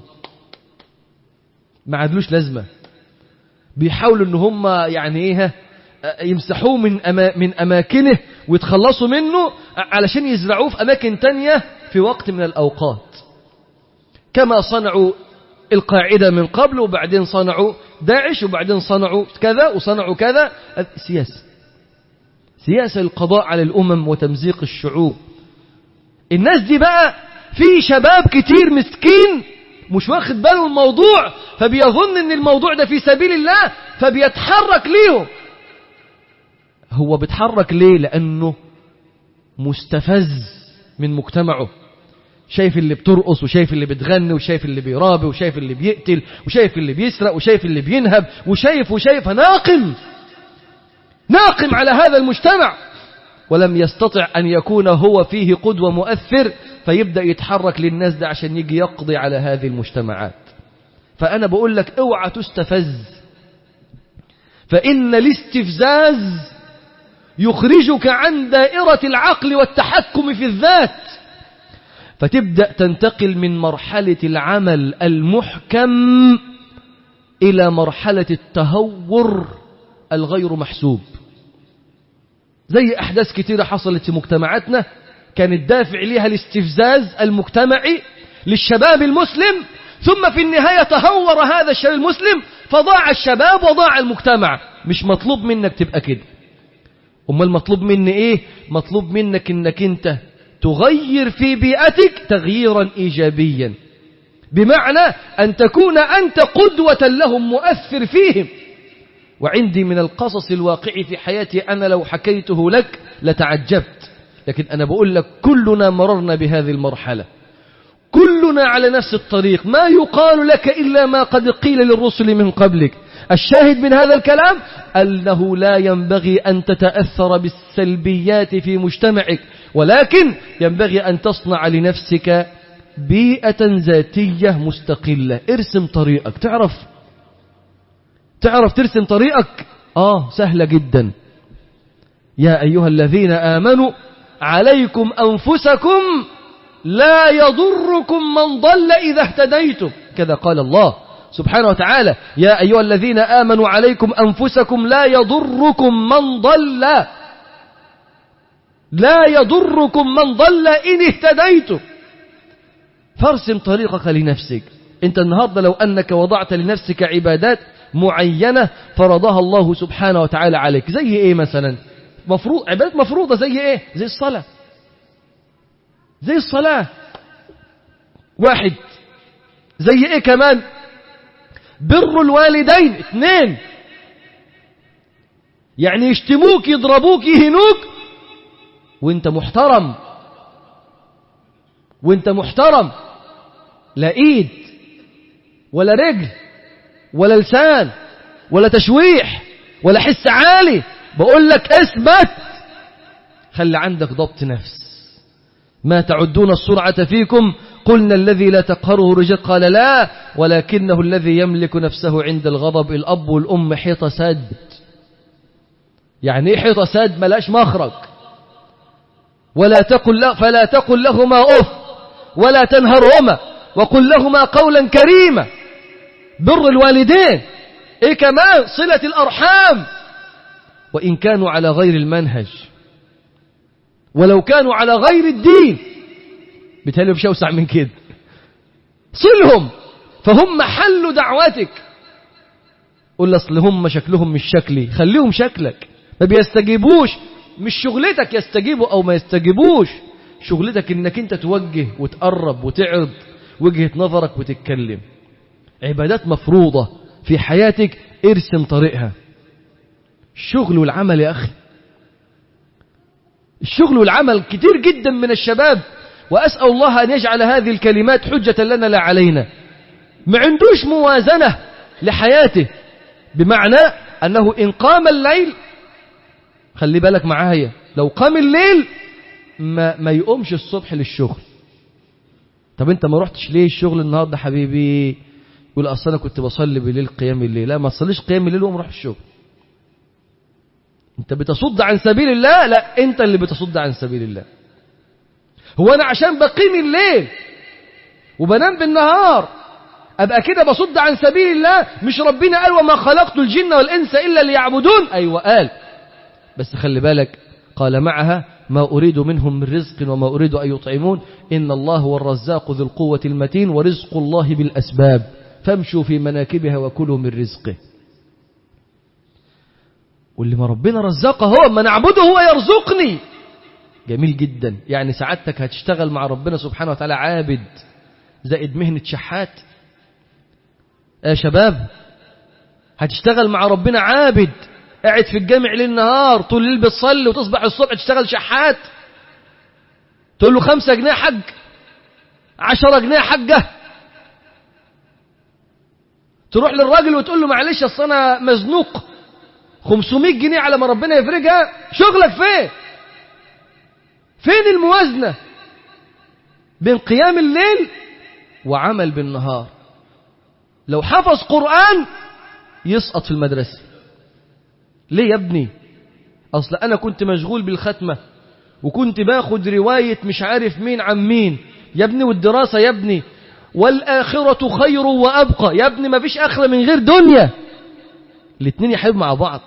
ما عادلوش لازمة بيحاولوا ان هم يعني ايه يمسحوه من أما من اماكنه ويتخلصوا منه علشان يزرعوه في اماكن تانية في وقت من الاوقات كما صنعوا القاعدة من قبل وبعدين صنعوا داعش وبعدين صنعوا كذا وصنعوا كذا سياسة سياسة القضاء على الأمم وتمزيق الشعوب الناس دي بقى في شباب كتير مسكين مش واخد باله الموضوع فبيظن ان الموضوع ده في سبيل الله فبيتحرك ليهم هو بيتحرك ليه لانه مستفز من مجتمعه شايف اللي بترقص وشايف اللي بتغني وشايف اللي بيرابي وشايف اللي بيقتل وشايف اللي بيسرق وشايف اللي بينهب وشايف وشايف ناقم ناقم على هذا المجتمع ولم يستطع أن يكون هو فيه قدوة مؤثر فيبدأ يتحرك للناس ده عشان يجي يقضي على هذه المجتمعات فأنا بقول لك اوعى تستفز فإن الاستفزاز يخرجك عن دائرة العقل والتحكم في الذات فتبدأ تنتقل من مرحلة العمل المحكم إلى مرحلة التهور الغير محسوب زي أحداث كتيرة حصلت في مجتمعاتنا كان الدافع ليها الاستفزاز المجتمعي للشباب المسلم ثم في النهاية تهور هذا الشباب المسلم فضاع الشباب وضاع المجتمع مش مطلوب منك تبقى كده أما المطلوب مني إيه مطلوب منك إنك أنت تغير في بيئتك تغييرا إيجابيا بمعنى أن تكون أنت قدوة لهم مؤثر فيهم وعندي من القصص الواقع في حياتي أنا لو حكيته لك لتعجبت لكن أنا بقول لك كلنا مررنا بهذه المرحلة كلنا على نفس الطريق ما يقال لك إلا ما قد قيل للرسل من قبلك الشاهد من هذا الكلام أنه لا ينبغي أن تتأثر بالسلبيات في مجتمعك ولكن ينبغي أن تصنع لنفسك بيئة ذاتية مستقلة ارسم طريقك تعرف تعرف ترسم طريقك آه سهلة جدا يا أيها الذين آمنوا عليكم أنفسكم لا يضركم من ضل إذا اهتديتم كذا قال الله سبحانه وتعالى يا أيها الذين آمنوا عليكم أنفسكم لا يضركم من ضل لا يضركم من ضل إن اهتديتم فارسم طريقك لنفسك انت النهاردة لو أنك وضعت لنفسك عبادات معينة فرضها الله سبحانه وتعالى عليك زي ايه مثلا مفروض عبادات مفروضة زي ايه زي الصلاة زي الصلاة واحد زي ايه كمان بر الوالدين اثنين يعني يشتموك يضربوك يهنوك وانت محترم وانت محترم لا ايد ولا رجل ولا لسان ولا تشويح ولا حس عالي بقول لك اثبت خلي عندك ضبط نفس ما تعدون السرعة فيكم قلنا الذي لا تقهره رجال قال لا ولكنه الذي يملك نفسه عند الغضب الأب والأم حيطة سد يعني ايه حيطة سد ملاش مخرج ولا تقل له فلا تقل لهما أف ولا تنهرهما وقل لهما قولا كريما بر الوالدين ايه كمان صلة الأرحام وإن كانوا على غير المنهج ولو كانوا على غير الدين بالتالي مش أوسع من كده صلهم فهم محل دعوتك قل أصل هم شكلهم مش شكلي خليهم شكلك ما بيستجيبوش مش شغلتك يستجيبوا أو ما يستجيبوش شغلتك انك انت توجه وتقرب وتعرض وجهة نظرك وتتكلم عبادات مفروضة في حياتك ارسم طريقها الشغل والعمل يا أخي الشغل والعمل كتير جدا من الشباب وأسأل الله أن يجعل هذه الكلمات حجة لنا لا علينا ما عندوش موازنة لحياته بمعنى أنه إن قام الليل خلي بالك معايا لو قام الليل ما, ما يقومش الصبح للشغل طب انت ما رحتش ليه الشغل النهارده حبيبي يقول اصل انا كنت بصلي بالليل قيام الليل لا ما تصليش قيام الليل وقوم روح الشغل انت بتصد عن سبيل الله لا انت اللي بتصد عن سبيل الله هو انا عشان بقيم الليل وبنام بالنهار ابقى كده بصد عن سبيل الله مش ربنا قال وما خلقت الجن والانس الا ليعبدون ايوه قال بس خلي بالك قال معها ما أريد منهم من رزق وما أريد أن يطعمون إن الله هو الرزاق ذو القوة المتين ورزق الله بالأسباب فامشوا في مناكبها وكلوا من رزقه واللي ما ربنا رزقه هو ما نعبده هو يرزقني جميل جدا يعني سعادتك هتشتغل مع ربنا سبحانه وتعالى عابد زائد مهنة شحات يا شباب هتشتغل مع ربنا عابد قاعد في الجامع ليل نهار طول الليل بتصلي وتصبح الصبح تشتغل شحات تقول له خمسة جنيه حج عشرة جنيه حجة تروح للراجل وتقول له معلش اصل انا مزنوق 500 جنيه على ما ربنا يفرجها شغلك فين فين الموازنة بين قيام الليل وعمل بالنهار لو حفظ قرآن يسقط في المدرسة ليه يا ابني أصل أنا كنت مشغول بالختمة وكنت باخد رواية مش عارف مين عن مين يا ابني والدراسة يا ابني والآخرة خير وأبقى يا ابني ما فيش آخرة من غير دنيا الاثنين يحب مع بعض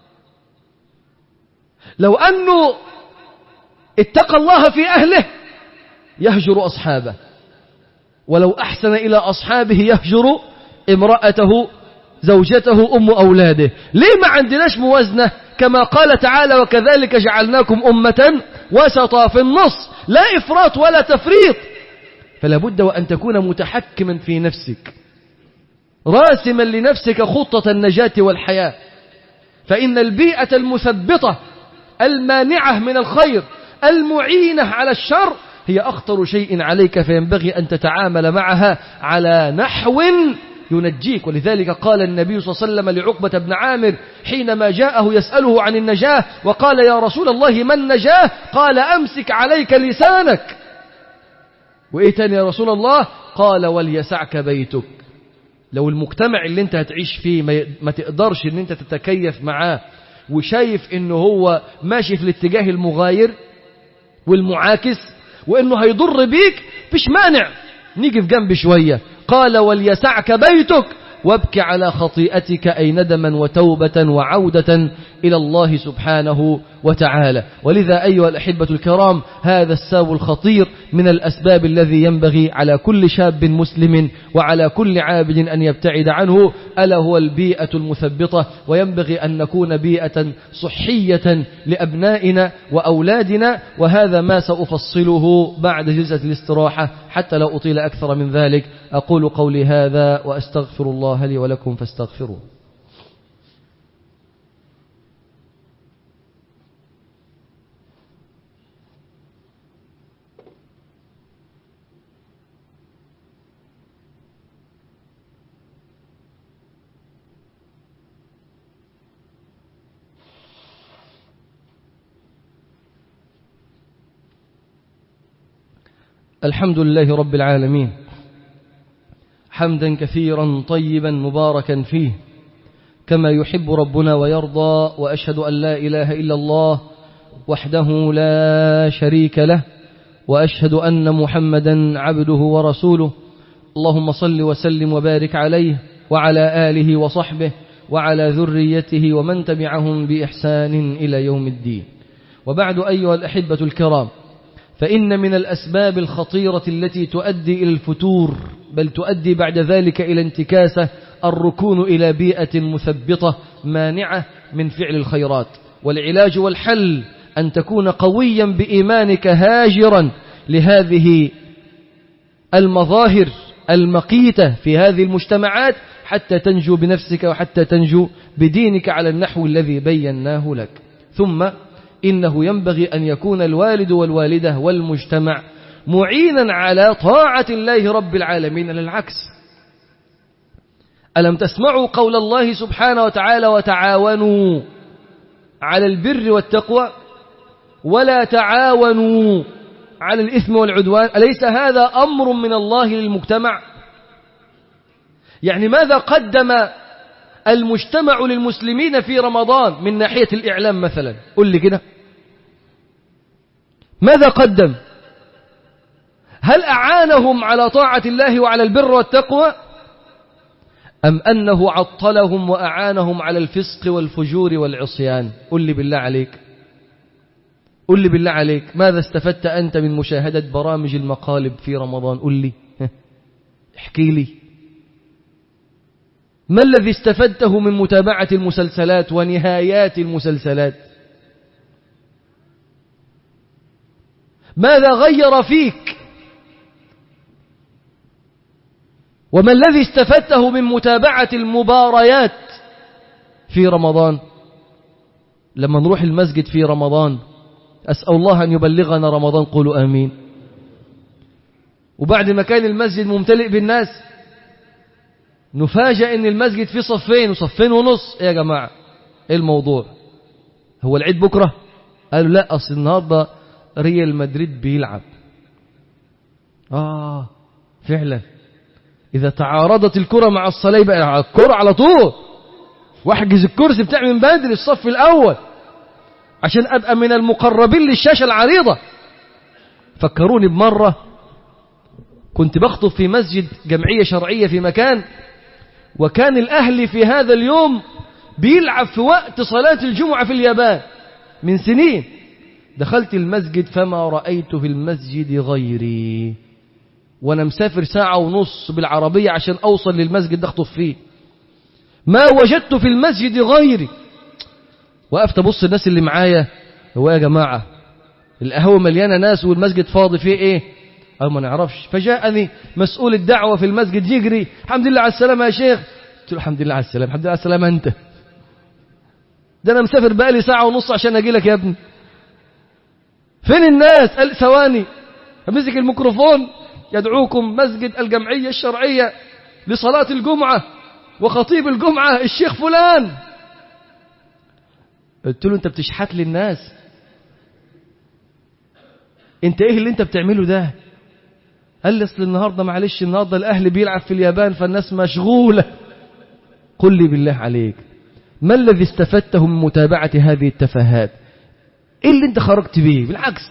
لو أنه اتقى الله في أهله يهجر أصحابه ولو أحسن إلى أصحابه يهجر امرأته زوجته أم أولاده ليه ما عندناش موازنة كما قال تعالى وكذلك جعلناكم أمة وسطا في النص لا إفراط ولا تفريط فلا بد وأن تكون متحكما في نفسك راسما لنفسك خطة النجاة والحياة فإن البيئة المثبطة المانعة من الخير المعينة على الشر هي أخطر شيء عليك فينبغي أن تتعامل معها على نحو ينجيك ولذلك قال النبي صلى الله عليه وسلم لعقبة بن عامر حينما جاءه يسأله عن النجاة وقال يا رسول الله ما النجاة قال أمسك عليك لسانك وإيه تاني يا رسول الله قال وليسعك بيتك لو المجتمع اللي انت هتعيش فيه ما تقدرش ان انت تتكيف معاه وشايف انه هو ماشي في الاتجاه المغاير والمعاكس وانه هيضر بيك فيش مانع نيجي في جنب شوية قال وليسعك بيتك وابك على خطيئتك أي ندما وتوبة وعودة إلى الله سبحانه وتعالى ولذا أيها الأحبة الكرام هذا الساو الخطير من الأسباب الذي ينبغي على كل شاب مسلم وعلى كل عابد أن يبتعد عنه ألا هو البيئة المثبطة وينبغي أن نكون بيئة صحية لأبنائنا وأولادنا وهذا ما سأفصله بعد جلسة الاستراحة حتى لا أطيل أكثر من ذلك أقول قولي هذا وأستغفر الله لي ولكم فاستغفروه الحمد لله رب العالمين حمدا كثيرا طيبا مباركا فيه كما يحب ربنا ويرضى وأشهد أن لا إله إلا الله وحده لا شريك له وأشهد أن محمدا عبده ورسوله اللهم صل وسلم وبارك عليه وعلى آله وصحبه وعلى ذريته ومن تبعهم بإحسان إلى يوم الدين وبعد أيها الأحبة الكرام فإن من الأسباب الخطيرة التي تؤدي إلى الفتور بل تؤدي بعد ذلك إلى انتكاسة الركون إلى بيئة مثبطة مانعة من فعل الخيرات والعلاج والحل أن تكون قويا بإيمانك هاجرا لهذه المظاهر المقيتة في هذه المجتمعات حتى تنجو بنفسك وحتى تنجو بدينك على النحو الذي بيناه لك ثم إنه ينبغي أن يكون الوالد والوالدة والمجتمع معينا على طاعة الله رب العالمين للعكس ألم تسمعوا قول الله سبحانه وتعالى وتعاونوا على البر والتقوى ولا تعاونوا على الإثم والعدوان أليس هذا أمر من الله للمجتمع يعني ماذا قدم المجتمع للمسلمين في رمضان من ناحية الإعلام مثلا قل لي كده ماذا قدم هل أعانهم على طاعة الله وعلى البر والتقوى أم أنه عطلهم وأعانهم على الفسق والفجور والعصيان قل لي بالله عليك قل لي بالله عليك ماذا استفدت أنت من مشاهدة برامج المقالب في رمضان قل لي احكي لي ما الذي استفدته من متابعة المسلسلات ونهايات المسلسلات ماذا غير فيك وما الذي استفدته من متابعة المباريات في رمضان لما نروح المسجد في رمضان أسأل الله أن يبلغنا رمضان قولوا آمين وبعد ما كان المسجد ممتلئ بالناس نفاجأ ان المسجد فيه صفين وصفين ونص ايه يا جماعة ايه الموضوع هو العيد بكرة قالوا لا اصل النهاردة ريال مدريد بيلعب اه فعلا اذا تعارضت الكرة مع الصلاة يبقى الكرة على طول واحجز الكرسي بتاعي من بدري الصف الاول عشان ابقى من المقربين للشاشة العريضة فكروني بمرة كنت بخطب في مسجد جمعية شرعية في مكان وكان الأهلي في هذا اليوم بيلعب في وقت صلاة الجمعة في اليابان من سنين دخلت المسجد فما رأيت في المسجد غيري وأنا مسافر ساعة ونص بالعربية عشان أوصل للمسجد أخطب فيه ما وجدت في المسجد غيري وقفت أبص الناس اللي معايا هو يا جماعة القهوة مليانة ناس والمسجد فاضي فيه إيه أو ما نعرفش فجاءني مسؤول الدعوة في المسجد يجري الحمد لله على السلامة يا شيخ قلت له الحمد لله على السلامة الحمد لله على السلامة أنت ده أنا مسافر بقالي ساعة ونص عشان أجي لك يا ابني فين الناس قال ثواني مسك الميكروفون يدعوكم مسجد الجمعية الشرعية لصلاة الجمعة وخطيب الجمعة الشيخ فلان قلت له انت بتشحت لي الناس انت ايه اللي انت بتعمله ده قال لي اصل النهارده معلش النهارده الاهلي بيلعب في اليابان فالناس مشغوله قل لي بالله عليك ما الذي استفدته من متابعه هذه التفاهات ايه اللي انت خرجت بيه بالعكس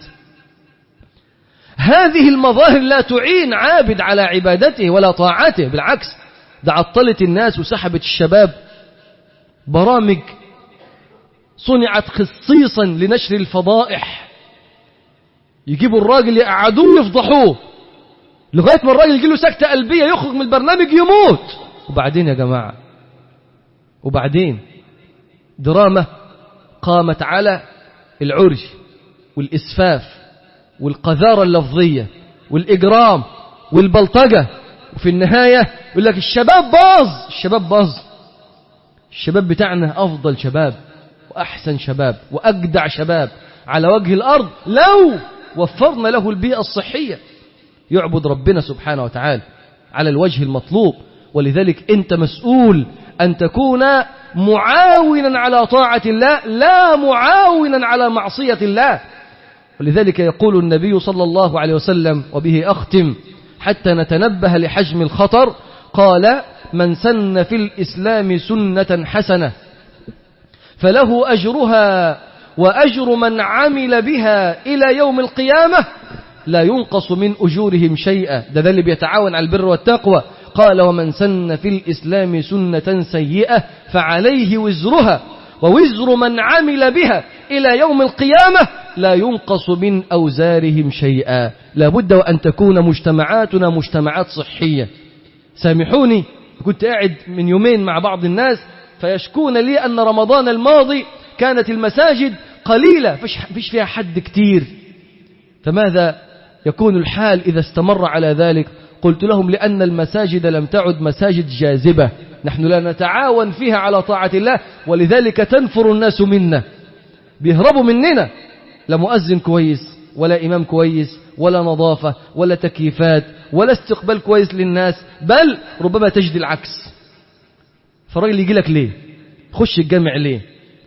هذه المظاهر لا تعين عابد على عبادته ولا طاعته بالعكس ده عطلت الناس وسحبت الشباب برامج صنعت خصيصا لنشر الفضائح يجيبوا الراجل يقعدوه يفضحوه لغاية ما الراجل يجيله سكتة قلبية يخرج من البرنامج يموت وبعدين يا جماعة وبعدين دراما قامت على العرج والإسفاف والقذارة اللفظية والإجرام والبلطجة وفي النهاية يقول لك الشباب باظ الشباب باظ الشباب بتاعنا أفضل شباب وأحسن شباب وأجدع شباب على وجه الأرض لو وفرنا له البيئة الصحية يعبد ربنا سبحانه وتعالى على الوجه المطلوب ولذلك أنت مسؤول أن تكون معاونا على طاعة الله لا معاونا على معصية الله ولذلك يقول النبي صلى الله عليه وسلم وبه أختم حتى نتنبه لحجم الخطر قال من سن في الإسلام سنة حسنة فله أجرها وأجر من عمل بها إلى يوم القيامة لا ينقص من أجورهم شيئا ده ده اللي بيتعاون على البر والتقوى قال ومن سن في الإسلام سنة سيئة فعليه وزرها ووزر من عمل بها إلى يوم القيامة لا ينقص من أوزارهم شيئا لابد وأن تكون مجتمعاتنا مجتمعات صحية سامحوني كنت قاعد من يومين مع بعض الناس فيشكون لي أن رمضان الماضي كانت المساجد قليلة فيش فيش فيها حد كتير فماذا يكون الحال إذا استمر على ذلك قلت لهم لأن المساجد لم تعد مساجد جاذبة نحن لا نتعاون فيها على طاعة الله ولذلك تنفر الناس منا بيهربوا مننا لا مؤذن كويس ولا إمام كويس ولا نظافة ولا تكييفات ولا استقبال كويس للناس بل ربما تجد العكس فالراجل يجي لك ليه خش الجامع ليه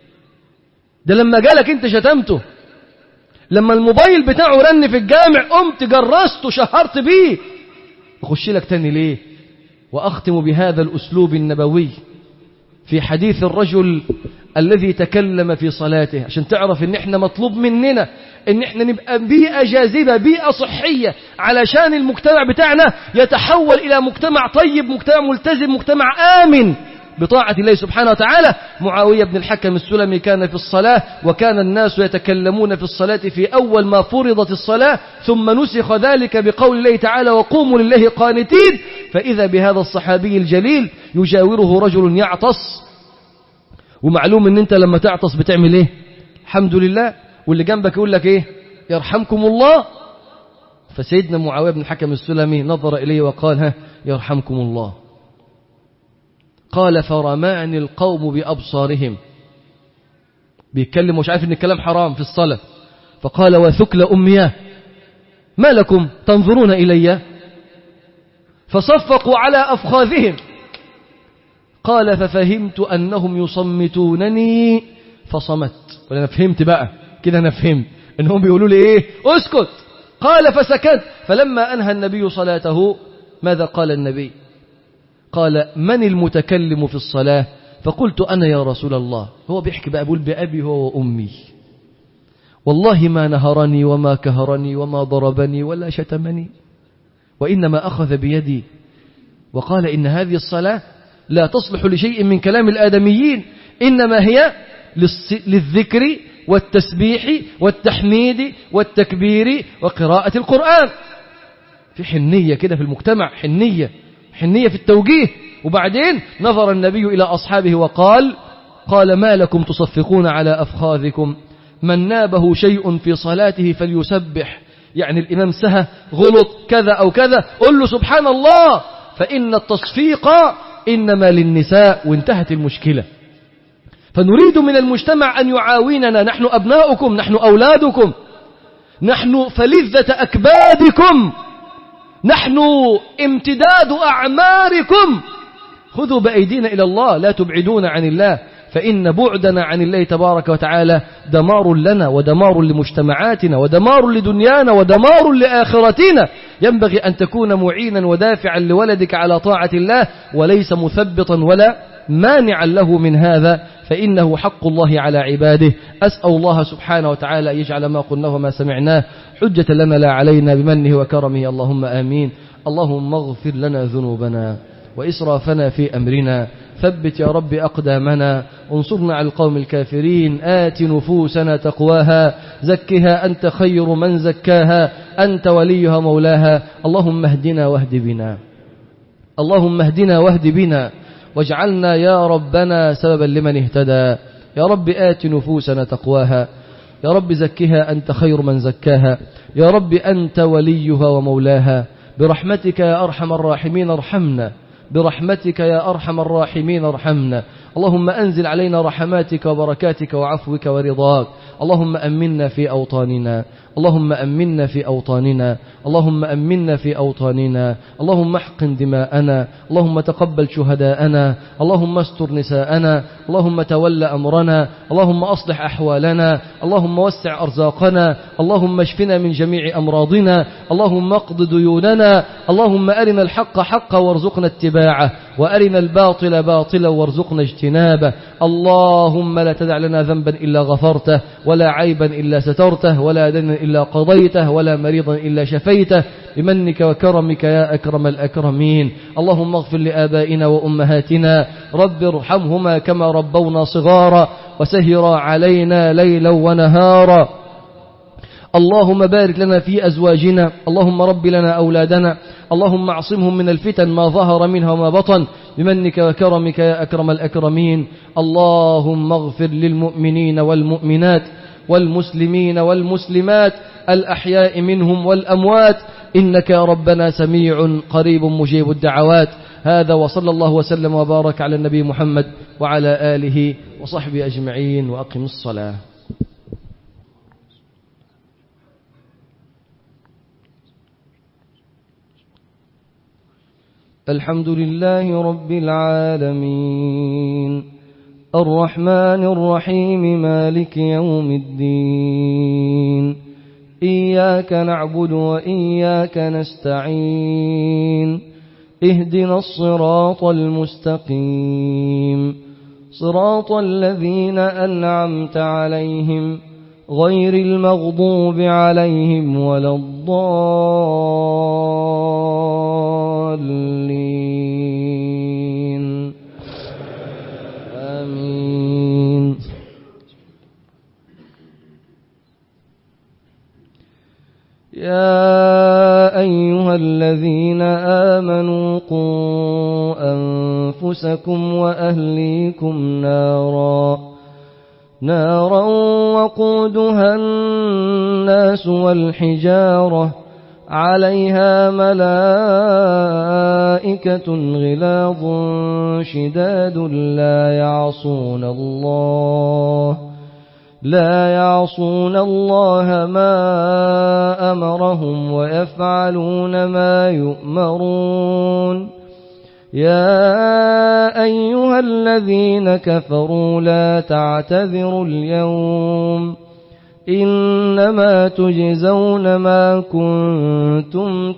ده لما جالك انت شتمته لما الموبايل بتاعه رن في الجامع قمت جرسته شهرت بيه يخش لك تاني ليه وأختم بهذا الأسلوب النبوي في حديث الرجل الذي تكلم في صلاته عشان تعرف ان احنا مطلوب مننا ان احنا نبقى بيئة جاذبة بيئة صحية علشان المجتمع بتاعنا يتحول الى مجتمع طيب مجتمع ملتزم مجتمع آمن بطاعة الله سبحانه وتعالى معاوية بن الحكم السلمي كان في الصلاة وكان الناس يتكلمون في الصلاة في أول ما فرضت الصلاة ثم نسخ ذلك بقول الله تعالى وقوموا لله قانتين فإذا بهذا الصحابي الجليل يجاوره رجل يعطس ومعلوم ان انت لما تعطس بتعمل ايه الحمد لله واللي جنبك يقول لك ايه يرحمكم الله فسيدنا معاوية بن الحكم السلمي نظر إليه وقال ها يرحمكم الله قال فرماني القوم بأبصارهم بيتكلم مش عارف ان الكلام حرام في الصلاة فقال وثكل أمياه ما لكم تنظرون إلي فصفقوا على أفخاذهم قال ففهمت أنهم يصمتونني فصمت وأنا فهمت بقى كده أنا فهمت أنهم بيقولوا لي إيه اسكت قال فسكت فلما أنهى النبي صلاته ماذا قال النبي قال من المتكلم في الصلاة فقلت أنا يا رسول الله هو بيحكي بقى بقول بأبي هو وأمي والله ما نهرني وما كهرني وما ضربني ولا شتمني وإنما أخذ بيدي وقال إن هذه الصلاة لا تصلح لشيء من كلام الآدميين إنما هي للذكر والتسبيح والتحميد والتكبير وقراءة القرآن في حنية كده في المجتمع حنية حنية في التوجيه وبعدين نظر النبي إلى أصحابه وقال قال ما لكم تصفقون على أفخاذكم من نابه شيء في صلاته فليسبح يعني الإمام سهى غلط كذا أو كذا قل له سبحان الله فإن التصفيق إنما للنساء وانتهت المشكلة فنريد من المجتمع أن يعاوننا نحن أبناؤكم نحن أولادكم نحن فلذة أكبادكم نحن امتداد أعماركم خذوا بأيدينا إلى الله لا تبعدون عن الله فإن بعدنا عن الله تبارك وتعالى دمار لنا ودمار لمجتمعاتنا ودمار لدنيانا ودمار لآخرتنا ينبغي أن تكون معينا ودافعا لولدك على طاعة الله وليس مثبطا ولا مانعا له من هذا فإنه حق الله على عباده أسأل الله سبحانه وتعالى أن يجعل ما قلناه وما سمعناه حجة لنا لا علينا بمنه وكرمه اللهم آمين اللهم اغفر لنا ذنوبنا وإسرافنا في أمرنا ثبت يا رب أقدامنا انصرنا على القوم الكافرين آت نفوسنا تقواها زكها أنت خير من زكاها أنت وليها مولاها اللهم اهدنا واهد بنا اللهم اهدنا واهد بنا واجعلنا يا ربنا سببا لمن اهتدى يا رب آت نفوسنا تقواها يا رب زكها أنت خير من زكاها يا رب أنت وليها ومولاها برحمتك يا أرحم الراحمين ارحمنا برحمتك يا أرحم الراحمين ارحمنا اللهم أنزل علينا رحماتك وبركاتك وعفوك ورضاك اللهم أمنا في أوطاننا اللهم أمنا في أوطاننا اللهم أمنا في أوطاننا اللهم احقن دماءنا اللهم تقبل شهداءنا اللهم استر نساءنا اللهم تول أمرنا اللهم أصلح أحوالنا اللهم وسع أرزاقنا اللهم اشفنا من جميع أمراضنا اللهم اقض ديوننا اللهم أرنا الحق حقا وارزقنا اتباعه وأرنا الباطل باطلا وارزقنا اجتنابه اللهم لا تدع لنا ذنبا إلا غفرته ولا عيبا إلا سترته ولا دنا إلا قضيته ولا مريضا إلا شفيته بمنك وكرمك يا أكرم الأكرمين اللهم اغفر لآبائنا وأمهاتنا رب ارحمهما كما ربونا صغارا وسهرا علينا ليلا ونهارا اللهم بارك لنا في أزواجنا اللهم رب لنا أولادنا اللهم اعصمهم من الفتن ما ظهر منها وما بطن بمنك وكرمك يا أكرم الأكرمين اللهم اغفر للمؤمنين والمؤمنات والمسلمين والمسلمات الأحياء منهم والأموات إنك يا ربنا سميع قريب مجيب الدعوات هذا وصلى الله وسلم وبارك على النبي محمد وعلى آله وصحبه أجمعين وأقم الصلاة الحمد لله رب العالمين الرحمن الرحيم مالك يوم الدين إياك نعبد وإياك نستعين اهدنا الصراط المستقيم صراط الذين أنعمت عليهم غير المغضوب عليهم ولا الضالين آمين يا أيها الذين آمنوا قوا أنفسكم وأهليكم نارا نارا وقودها الناس والحجارة عليها ملائكة غلاظ شداد لا يعصون الله لا يعصون الله ما أمرهم ويفعلون ما يؤمرون يا أيها الذين كفروا لا تعتذروا اليوم إنما تجزون ما كنتم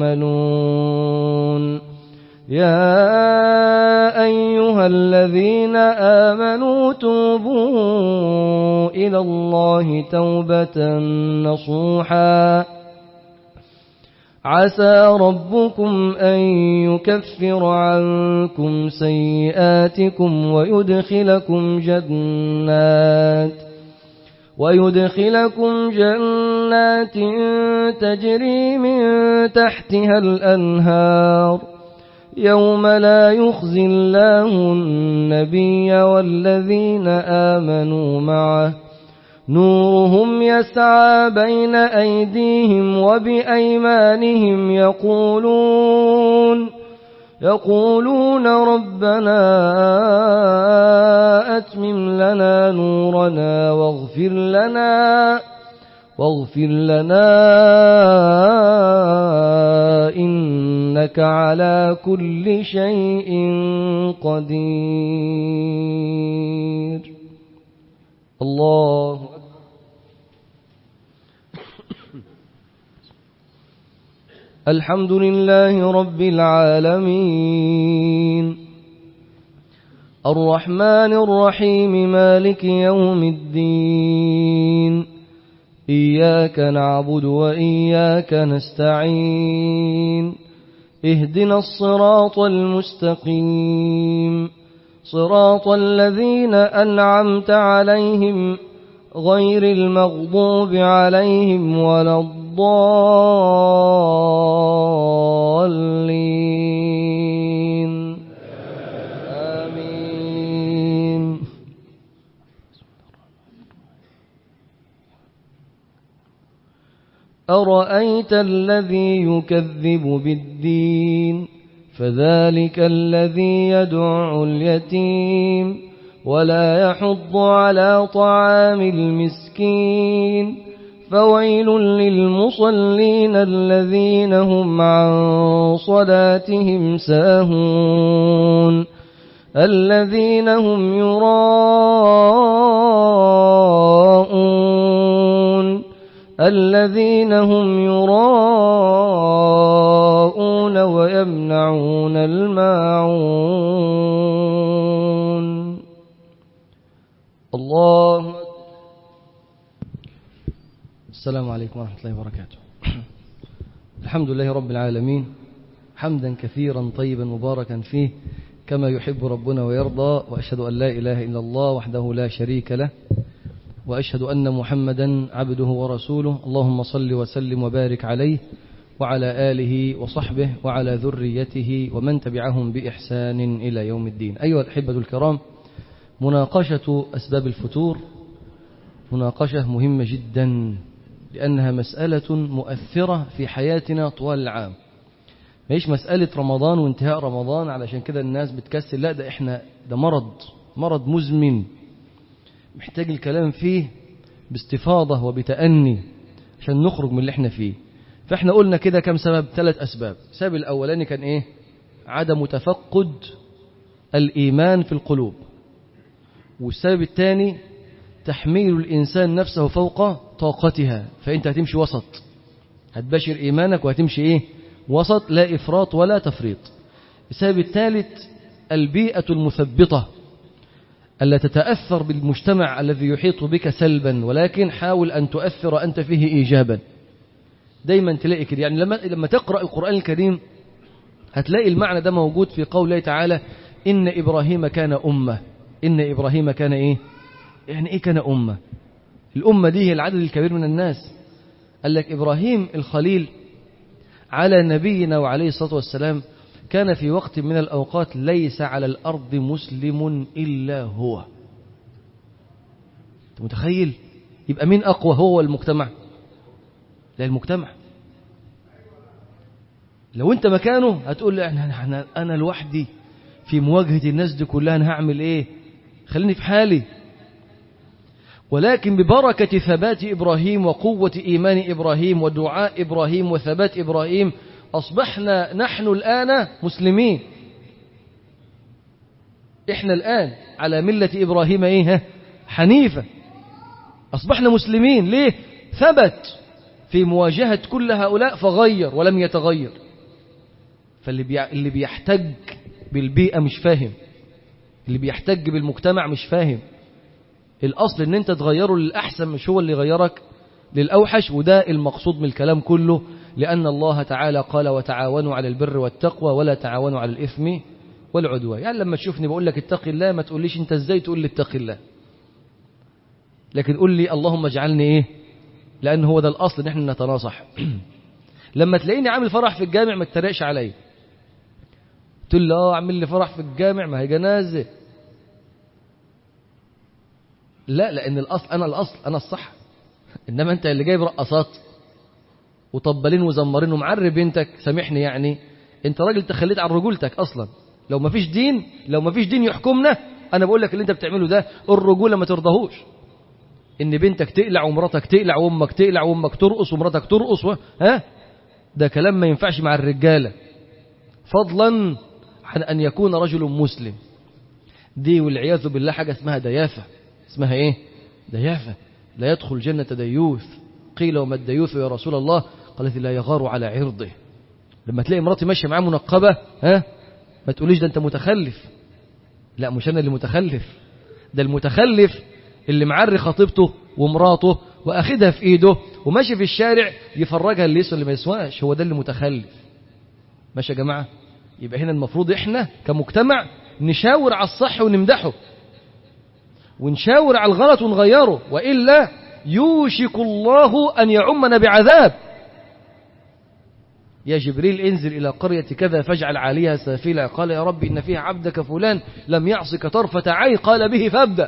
تعملون يا أيها الذين آمنوا توبوا إلى الله توبة نصوحا عسى ربكم أن يكفر عنكم سيئاتكم ويدخلكم جنات ويدخلكم جنات تجري من تحتها الأنهار يوم لا يخزي الله النبي والذين آمنوا معه نورهم يسعى بين أيديهم وبأيمانهم يقولون يقولون ربنا أتمم لنا نورنا واغفر لنا واغفر لنا إنك على كل شيء قدير الله أكبر الحمد لله رب العالمين الرحمن الرحيم مالك يوم الدين إياك نعبد وإياك نستعين اهدنا الصراط المستقيم صراط الذين أنعمت عليهم غير المغضوب عليهم ولا الضالين آمين أرأيت الذي يكذب بالدين فذلك الذي يدع اليتيم ولا يحض على طعام المسكين فويل للمصلين الذين هم عن صلاتهم ساهون الذين هم يراءون الذين هم يراءون ويمنعون الماعون الله السلام عليكم ورحمة الله وبركاته الحمد لله رب العالمين حمدا كثيرا طيبا مباركا فيه كما يحب ربنا ويرضى وأشهد أن لا إله إلا الله وحده لا شريك له وأشهد أن محمدا عبده ورسوله اللهم صل وسلم وبارك عليه وعلى آله وصحبه وعلى ذريته ومن تبعهم بإحسان إلى يوم الدين أيها الأحبة الكرام مناقشة أسباب الفتور مناقشة مهمة جدا لأنها مسألة مؤثرة في حياتنا طوال العام مش مسألة رمضان وانتهاء رمضان علشان كده الناس بتكسل لا ده احنا ده مرض مرض مزمن محتاج الكلام فيه باستفاضة وبتأني عشان نخرج من اللي احنا فيه فاحنا قلنا كده كم سبب ثلاث أسباب السبب الأولاني كان ايه عدم تفقد الإيمان في القلوب والسبب الثاني تحميل الإنسان نفسه فوق طاقتها فأنت هتمشي وسط هتبشر إيمانك وهتمشي إيه وسط لا إفراط ولا تفريط السبب الثالث البيئة المثبطة ألا تتأثر بالمجتمع الذي يحيط بك سلبا ولكن حاول أن تؤثر أنت فيه إيجابا دايما تلاقي كده يعني لما, لما تقرأ القرآن الكريم هتلاقي المعنى ده موجود في قوله تعالى إن إبراهيم كان أمة إن إبراهيم كان إيه يعني إيه كان أمة الأمة دي هي العدد الكبير من الناس قال لك إبراهيم الخليل على نبينا وعليه الصلاة والسلام كان في وقت من الأوقات ليس على الأرض مسلم إلا هو أنت متخيل يبقى مين أقوى هو المجتمع لا المجتمع لو أنت مكانه هتقول لي أنا, أنا, أنا لوحدي في مواجهة الناس دي كلها أنا هعمل إيه خليني في حالي ولكن ببركة ثبات إبراهيم وقوة إيمان إبراهيم ودعاء إبراهيم وثبات إبراهيم أصبحنا نحن الآن مسلمين إحنا الآن على ملة إبراهيم إيه حنيفة أصبحنا مسلمين ليه ثبت في مواجهة كل هؤلاء فغير ولم يتغير فاللي بي... اللي بيحتج بالبيئة مش فاهم اللي بيحتج بالمجتمع مش فاهم الأصل ان انت تغيره للأحسن مش هو اللي غيرك للأوحش وده المقصود من الكلام كله لأن الله تعالى قال وتعاونوا على البر والتقوى ولا تعاونوا على الإثم والعدوان يعني لما تشوفني بقول لك اتق الله ما تقوليش انت ازاي تقول لي اتق الله لكن قول لي اللهم اجعلني ايه لأن هو ده الأصل ان احنا نتناصح لما تلاقيني عامل فرح في الجامع ما تتريقش عليا تقول لي اه اعمل لي فرح في الجامع ما هي جنازه لا لأن الأصل أنا الأصل أنا الصح إنما أنت اللي جايب رقصات وطبالين وزمرين ومعرب بنتك سامحني يعني أنت راجل تخليت عن رجولتك أصلا لو ما فيش دين لو ما فيش دين يحكمنا أنا بقول لك اللي أنت بتعمله ده الرجولة ما ترضاهوش إن بنتك تقلع ومراتك تقلع وأمك تقلع وأمك ترقص ومراتك ترقص و... ها ده كلام ما ينفعش مع الرجالة فضلا عن أن يكون رجل مسلم دي والعياذ بالله حاجة اسمها ديافة اسمها ايه ديافة لا يدخل جنة ديوث قيل وما الديوث يا رسول الله قالت لا يغار على عرضه لما تلاقي مراتي ماشيه معاه منقبة ها ما تقوليش ده انت متخلف لا مش انا اللي متخلف ده المتخلف اللي معري خطيبته ومراته واخدها في ايده وماشي في الشارع يفرجها اللي يسوى اللي ما يسواش هو ده اللي متخلف ماشي يا جماعة يبقى هنا المفروض احنا كمجتمع نشاور على الصح ونمدحه ونشاور على الغلط ونغيره وإلا يوشك الله أن يعمنا بعذاب يا جبريل انزل إلى قرية كذا فاجعل عليها سافلة قال يا رب إن فيها عبدك فلان لم يعصك طرفة عين قال به فابدأ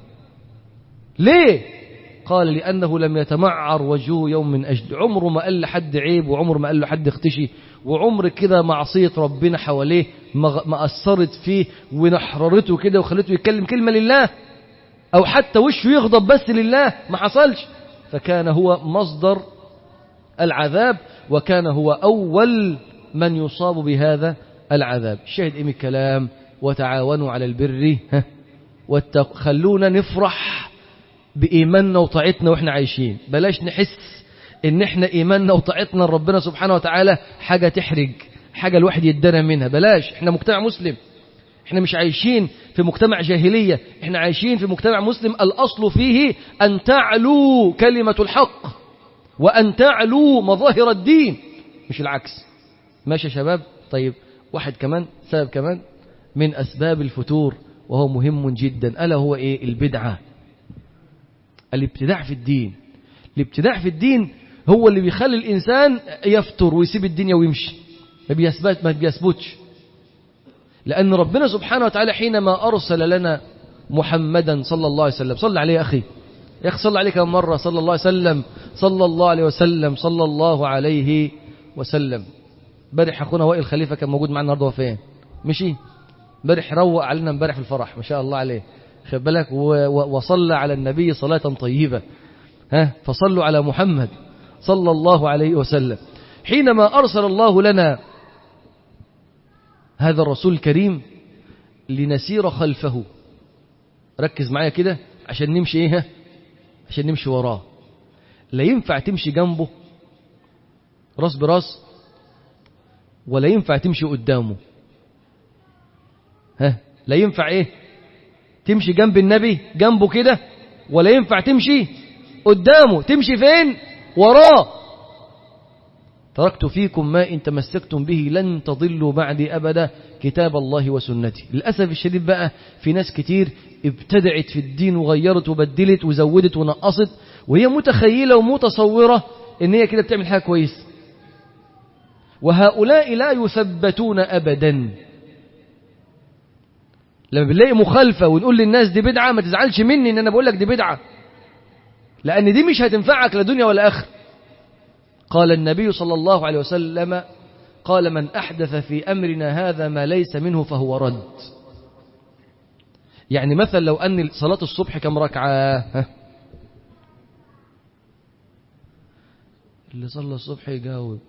ليه قال لأنه لم يتمعر وجهه يوم من أجل عمره ما قال لحد عيب وعمره ما قال له حد اختشي وعمر كده معصية ربنا حواليه ما أثرت فيه ونحررته كده وخلته يتكلم كلمة لله أو حتى وشه يغضب بس لله ما حصلش فكان هو مصدر العذاب وكان هو أول من يصاب بهذا العذاب الشاهد إيه الكلام وتعاونوا على البر خلونا نفرح بإيماننا وطاعتنا وإحنا عايشين بلاش نحس ان احنا ايماننا وطاعتنا لربنا سبحانه وتعالى حاجة تحرج حاجة الواحد يدنا منها بلاش احنا مجتمع مسلم احنا مش عايشين في مجتمع جاهلية احنا عايشين في مجتمع مسلم الأصل فيه أن تعلو كلمة الحق وأن تعلو مظاهر الدين مش العكس ماشي يا شباب طيب واحد كمان سبب كمان من أسباب الفتور وهو مهم جدا ألا هو إيه البدعة الابتداع في الدين الابتداع في الدين هو اللي بيخلي الإنسان يفتر ويسيب الدنيا ويمشي ما بيثبت ما بيثبتش لأن ربنا سبحانه وتعالى حينما أرسل لنا محمدا صلى الله عليه وسلم صلى عليه يا أخي يا أخي صلى عليه كم مرة صلى الله عليه وسلم صلى الله عليه وسلم صلى الله عليه وسلم برح أخونا وائل خليفة كان موجود معنا النهارده فين مشي برح روق علينا امبارح في الفرح ما شاء الله عليه خد بالك وصلى على النبي صلاة طيبة ها فصلوا على محمد صلى الله عليه وسلم حينما أرسل الله لنا هذا الرسول الكريم لنسير خلفه ركز معايا كده عشان نمشي ايه عشان نمشي وراه لا ينفع تمشي جنبه راس براس ولا ينفع تمشي قدامه ها لا ينفع ايه تمشي جنب النبي جنبه كده ولا ينفع تمشي قدامه تمشي فين وراه تركت فيكم ما إن تمسكتم به لن تضلوا بعدي أبدا كتاب الله وسنتي للأسف الشديد بقى في ناس كتير ابتدعت في الدين وغيرت وبدلت وزودت ونقصت وهي متخيلة ومتصورة إن هي كده بتعمل حاجة كويس وهؤلاء لا يثبتون أبدا لما بنلاقي مخالفة ونقول للناس دي بدعة ما تزعلش مني إن أنا بقول لك دي بدعة لأن دي مش هتنفعك لا دنيا ولا آخر قال النبي صلى الله عليه وسلم قال من أحدث في أمرنا هذا ما ليس منه فهو رد يعني مثلا لو أن صلاة الصبح كم ركعة ها؟ اللي صلى الصبح يجاوب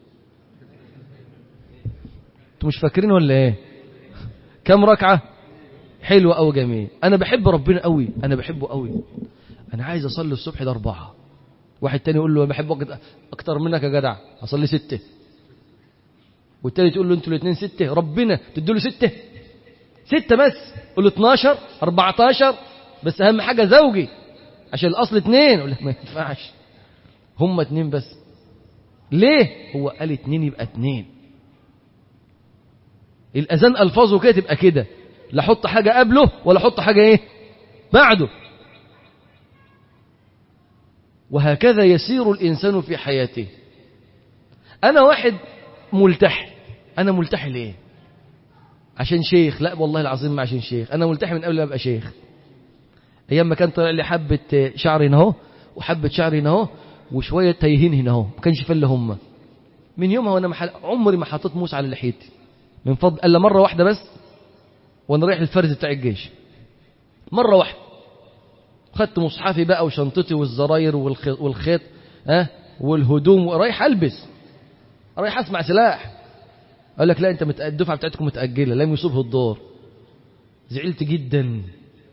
انتوا مش فاكرين ولا ايه كم ركعة حلوة أو جميل أنا بحب ربنا قوي أنا بحبه قوي أنا عايز أصلي الصبح ده أربعة واحد تاني يقول له أنا بحب أكتر منك يا جدع أصلي ستة والتاني تقول له أنتوا الاثنين ستة ربنا تدوا له ستة ستة بس قول له 12 14 بس أهم حاجة زوجي عشان الأصل اثنين يقول لك ما ينفعش هم اثنين بس ليه هو قال اثنين يبقى اثنين الأذان ألفاظه كده تبقى كده لا حط حاجة قبله ولا حط حاجة ايه بعده وهكذا يسير الإنسان في حياته أنا واحد ملتحي أنا ملتحي ليه عشان شيخ لا والله العظيم ما عشان شيخ أنا ملتحي من قبل ما أبقى شيخ أيام ما كان طلع لي حبة شعر هنا اهو وحبة شعر هنا اهو وشوية تايهين هنا اهو ما كانش فل هم من يومها وأنا محل... عمري ما حطيت موس على لحيتي من فضل إلا مرة واحدة بس وأنا رايح الفرز بتاع الجيش مرة واحدة خدت مصحفي بقى وشنطتي والزراير والخيط, والخيط ها والهدوم ورايح البس رايح اسمع سلاح قال لك لا انت الدفعه بتاعتكم متاجله لم يصبه الدور زعلت جدا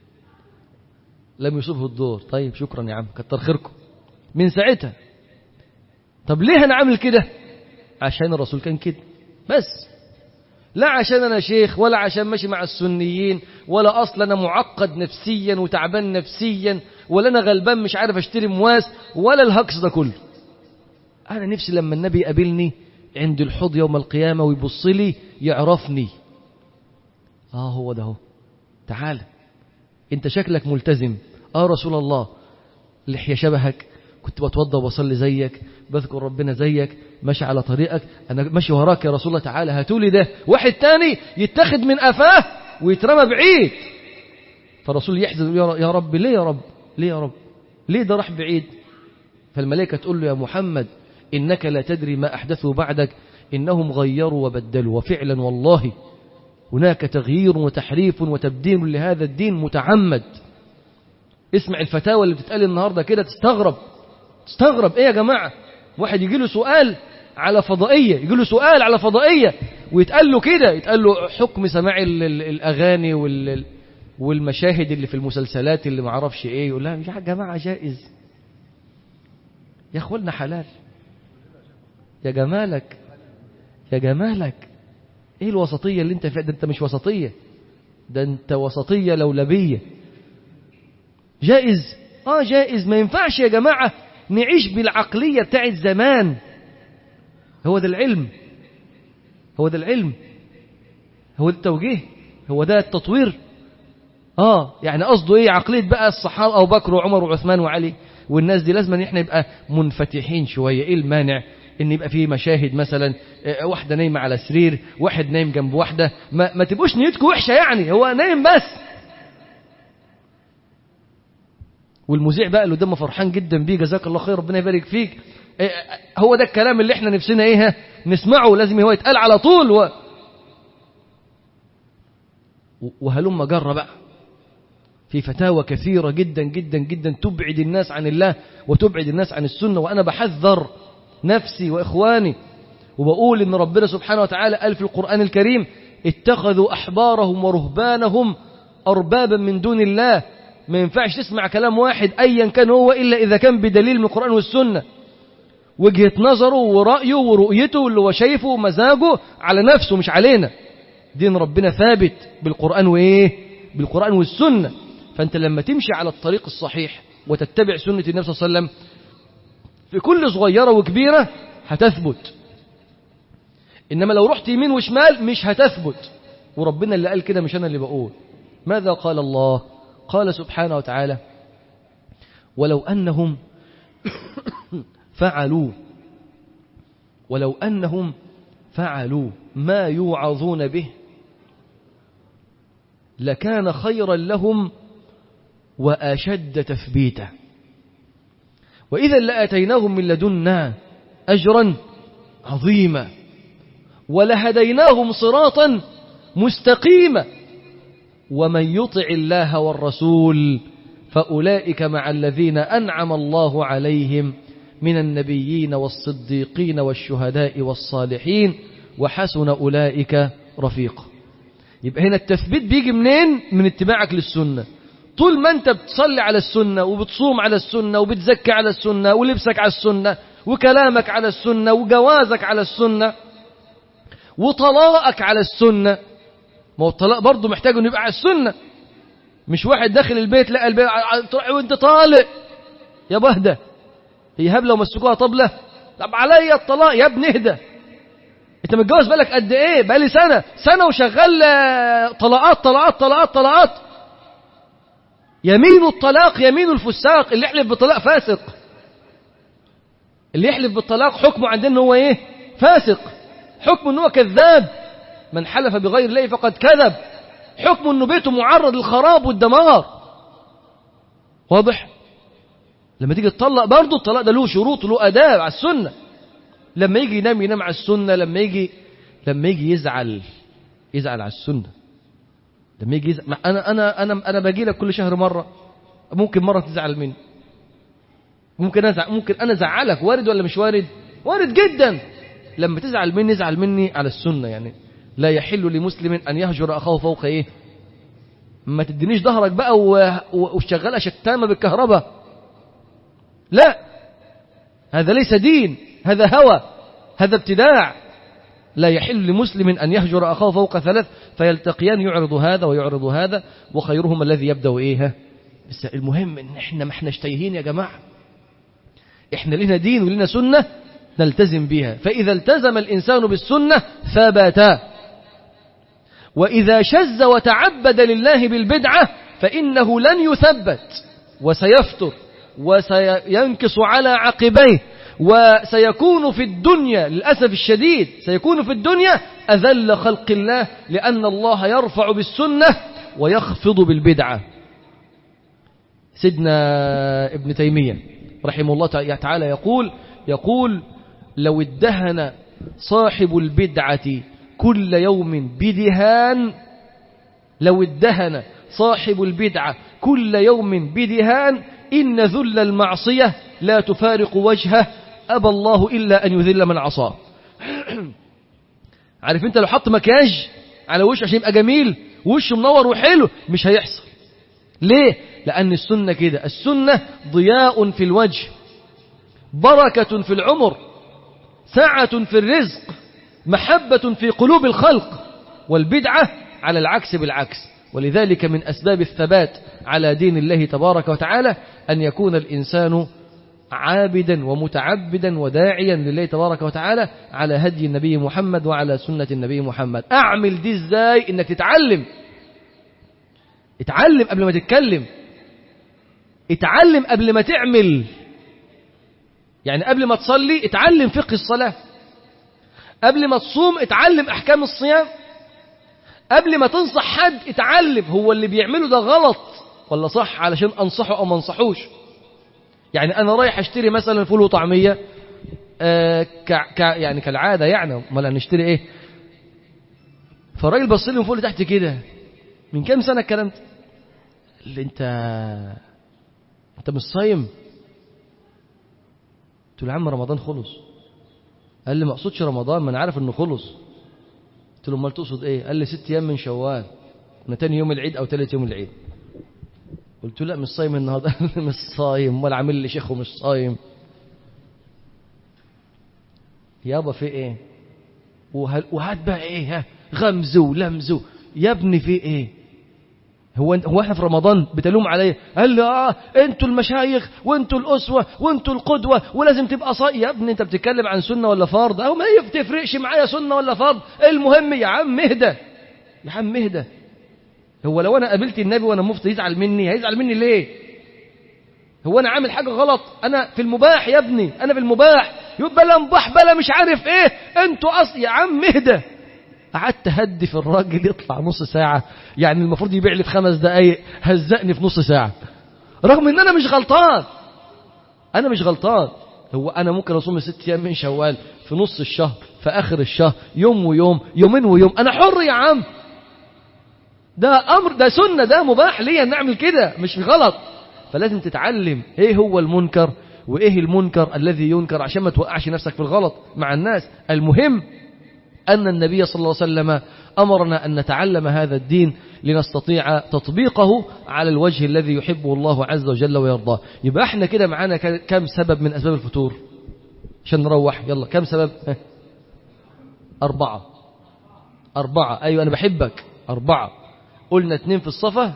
لم يصبه الدور طيب شكرا يا عم كتر خيركم من ساعتها طب ليه انا عامل كده عشان الرسول كان كده بس لا عشان أنا شيخ ولا عشان ماشي مع السنيين ولا أصلا أنا معقد نفسيا وتعبان نفسيا ولا أنا غلبان مش عارف أشتري مواس ولا الهكس ده كله أنا نفسي لما النبي يقابلني عند الحوض يوم القيامة ويبص لي يعرفني آه هو ده هو تعال أنت شكلك ملتزم آه رسول الله لحية شبهك كنت بتوضى وبصلي زيك بذكر ربنا زيك ماشي على طريقك أنا ماشي وراك يا رسول الله تعالى هاتولي ده واحد تاني يتخذ من أفاه ويترمى بعيد فالرسول يحزن يا رب ليه يا رب ليه يا رب ليه ده راح بعيد فالملائكة تقول له يا محمد إنك لا تدري ما أحدثوا بعدك إنهم غيروا وبدلوا وفعلا والله هناك تغيير وتحريف وتبديل لهذا الدين متعمد اسمع الفتاوى اللي بتتقال النهاردة كده تستغرب تستغرب ايه يا جماعة واحد يجي له سؤال على فضائية يجي له سؤال على فضائية ويتقال له كده يتقال له حكم سماع الأغاني وال والمشاهد اللي في المسلسلات اللي ما اعرفش ايه يقول لها يا جماعة جائز يا اخوانا حلال يا جمالك يا جمالك ايه الوسطية اللي انت فيها ده انت مش وسطية ده انت وسطية لولبية جائز اه جائز ما ينفعش يا جماعة نعيش بالعقلية بتاعت زمان هو ده العلم هو ده العلم هو ده التوجيه هو ده التطوير اه يعني قصده ايه عقلية بقى الصحابة أبو بكر وعمر وعثمان وعلي والناس دي لازم ان احنا نبقى منفتحين شوية ايه المانع ان يبقى في مشاهد مثلا واحدة نايمة على سرير واحد نايم جنب واحدة ما, ما تبقوش نيتكم وحشة يعني هو نايم بس والمذيع بقى اللي قدامه فرحان جدا بيه جزاك الله خير ربنا يبارك فيك هو ده الكلام اللي احنا نفسنا ايه نسمعه لازم هو يتقال على طول و... وهلم جرة بقى في فتاوى كثيرة جدا جدا جدا تبعد الناس عن الله وتبعد الناس عن السنة وأنا بحذر نفسي وإخواني وبقول إن ربنا سبحانه وتعالى قال في القرآن الكريم اتخذوا أحبارهم ورهبانهم أربابا من دون الله ما ينفعش تسمع كلام واحد أيا كان هو إلا إذا كان بدليل من القرآن والسنة وجهة نظره ورأيه ورؤيته واللي هو شايفه ومزاجه على نفسه مش علينا دين ربنا ثابت بالقرآن وإيه بالقرآن والسنة فأنت لما تمشي على الطريق الصحيح وتتبع سنة النبي صلى الله عليه وسلم في كل صغيرة وكبيرة هتثبت إنما لو رحت يمين وشمال مش هتثبت وربنا اللي قال كده مش أنا اللي بقول ماذا قال الله قال سبحانه وتعالى ولو أنهم فعلوا ولو أنهم فعلوا ما يوعظون به لكان خيرا لهم وأشد تثبيتا وإذا لآتيناهم من لدنا أجرا عظيما ولهديناهم صراطا مستقيما ومن يطع الله والرسول فأولئك مع الذين أنعم الله عليهم من النبيين والصديقين والشهداء والصالحين وحسن أولئك رفيقا يبقى هنا التثبيت بيجي منين من اتباعك للسنة طول ما انت بتصلي على السنة وبتصوم على السنة وبتزكي على السنة ولبسك على السنة وكلامك على السنة وجوازك على السنة وطلاقك على السنة ما هو الطلاق برضه محتاج انه يبقى على السنة مش واحد داخل البيت لقى البيت وانت طالق يا بهدة هي هبلة ومسكوها طبلة طب عليا الطلاق يا ابن اهدى انت متجوز بالك قد ايه بقالي سنة سنة وشغال طلاقات طلاقات طلاقات طلاقات يمين الطلاق يمين الفساق اللي يحلف بالطلاق فاسق اللي يحلف بالطلاق حكمه عندنا هو ايه فاسق حكمه ان هو كذاب من حلف بغير الله فقد كذب حكمه انه بيته معرض للخراب والدمار واضح لما تيجي تطلق برضه الطلاق ده له شروط له اداب على السنه لما يجي ينام ينام على السنه لما يجي لما يجي يزعل يزعل على السنه لما يجي يزعل انا انا انا انا باجي لك كل شهر مره ممكن مره تزعل مني ممكن ازعل ممكن انا ازعلك وارد ولا مش وارد وارد جدا لما تزعل مني ازعل مني على السنه يعني لا يحل لمسلم ان يهجر اخاه فوق ايه ما تدينيش ظهرك بقى وشغلها شتامه بالكهرباء لا هذا ليس دين هذا هوى هذا ابتداع لا يحل لمسلم أن يهجر أخاه فوق ثلاث فيلتقيان يعرض هذا ويعرض هذا وخيرهما الذي يبدأ إيه بس المهم إن إحنا ما إحنا تايهين يا جماعة إحنا لنا دين ولنا سنة نلتزم بها فإذا التزم الإنسان بالسنة ثبت وإذا شز وتعبد لله بالبدعة فإنه لن يثبت وسيفتر وسينكص على عقبيه وسيكون في الدنيا للأسف الشديد سيكون في الدنيا أذل خلق الله لأن الله يرفع بالسنة ويخفض بالبدعة سيدنا ابن تيمية رحمه الله تعالى يقول يقول لو ادهن صاحب البدعة كل يوم بدهان لو ادهن صاحب البدعة كل يوم بدهان إن ذل المعصية لا تفارق وجهه أبى الله إلا أن يذل من عصاه عارف انت لو حط مكياج على وشه عشان يبقى جميل وشه منور وحلو مش هيحصل ليه لأن السنة كده السنة ضياء في الوجه بركة في العمر سعة في الرزق محبة في قلوب الخلق والبدعة على العكس بالعكس ولذلك من أسباب الثبات على دين الله تبارك وتعالى أن يكون الإنسان عابدا ومتعبدا وداعيا لله تبارك وتعالى على هدي النبي محمد وعلى سنة النبي محمد أعمل دي إزاي إنك تتعلم اتعلم قبل ما تتكلم اتعلم قبل ما تعمل يعني قبل ما تصلي اتعلم فقه الصلاة قبل ما تصوم اتعلم أحكام الصيام قبل ما تنصح حد اتعلم هو اللي بيعمله ده غلط ولا صح علشان أنصحه أو ما انصحوش يعني أنا رايح أشتري مثلا فول وطعمية آه ك... ك... يعني كالعادة يعني امال هنشتري إيه فالراجل بص لي من فوق لتحت كده من كام سنة الكلام ده اللي أنت أنت مش صايم قلت له يا عم رمضان خلص قال لي ما اقصدش رمضان ما انا عارف انه خلص قلت له امال تقصد ايه قال لي ست ايام من شوال كنا تاني يوم العيد او ثالث يوم العيد قلت له لا مش صايم النهارده قال لي مش صايم امال عامل لي شيخ ومش صايم يابا في ايه وهل وهات بقى ايه ها غمز ولمز يا ابني في ايه هو هو احنا في رمضان بتلوم عليا قال لي اه انتوا المشايخ وانتوا الاسوه وانتوا القدوه ولازم تبقى صايم يا ابني انت بتتكلم عن سنه ولا فرض او ما بتفرقش معايا سنه ولا فرض المهم يا عم اهدى يا عم اهدى هو لو انا قابلت النبي وانا مفتي يزعل مني هيزعل مني ليه هو انا عامل حاجه غلط انا في المباح يا ابني انا في المباح يبقى لا مباح بلا مش عارف ايه انتوا اصل يا عم اهدى قعدت هدي في الراجل يطلع نص ساعة يعني المفروض يبيع لي في خمس دقايق هزقني في نص ساعة رغم ان انا مش غلطان انا مش غلطان هو انا ممكن اصوم ست ايام من شوال في نص الشهر في اخر الشهر يوم ويوم يومين ويوم انا حر يا عم ده امر ده سنة ده مباح ليا نعمل كده مش غلط فلازم تتعلم ايه هو المنكر وايه المنكر الذي ينكر عشان ما توقعش نفسك في الغلط مع الناس المهم أن النبي صلى الله عليه وسلم أمرنا أن نتعلم هذا الدين لنستطيع تطبيقه على الوجه الذي يحبه الله عز وجل ويرضاه يبقى احنا كده معانا كم سبب من أسباب الفتور عشان نروح يلا كم سبب أربعة أربعة أيوة أنا بحبك أربعة قلنا اتنين في الصفة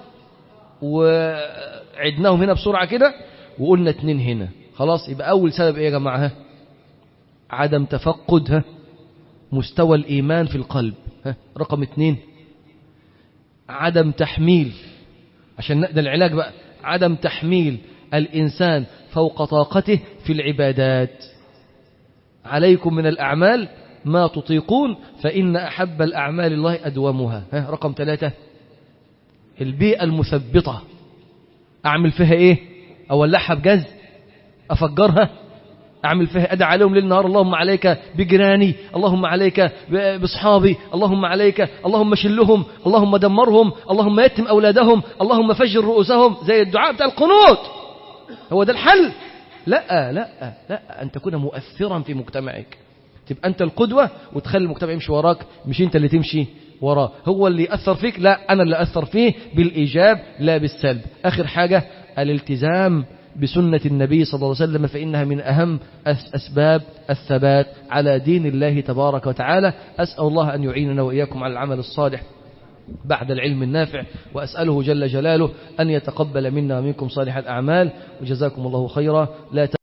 وعدناهم هنا بسرعة كده وقلنا اتنين هنا خلاص يبقى أول سبب إيه يا جماعة عدم تفقد ها مستوى الإيمان في القلب ها رقم اثنين عدم تحميل عشان ده العلاج بقى عدم تحميل الإنسان فوق طاقته في العبادات عليكم من الأعمال ما تطيقون فإن أحب الأعمال الله أدومها ها رقم ثلاثة البيئة المثبطة أعمل فيها إيه أولعها بجز أفجرها أعمل فيها أدعى عليهم ليل نهار اللهم عليك بجيراني اللهم عليك بأصحابي اللهم عليك اللهم شلهم اللهم دمرهم اللهم يتم أولادهم اللهم فجر رؤوسهم زي الدعاء بتاع القنوت هو ده الحل لا لا لا أن تكون مؤثرا في مجتمعك تبقى أنت القدوة وتخلي المجتمع يمشي وراك مش أنت اللي تمشي وراه هو اللي يأثر فيك لا أنا اللي أثر فيه بالإيجاب لا بالسلب آخر حاجة الالتزام بسنة النبي صلى الله عليه وسلم فإنها من أهم أسباب الثبات على دين الله تبارك وتعالى أسأل الله أن يعيننا وإياكم على العمل الصالح بعد العلم النافع وأسأله جل جلاله أن يتقبل منا ومنكم صالح الأعمال وجزاكم الله خيرا لا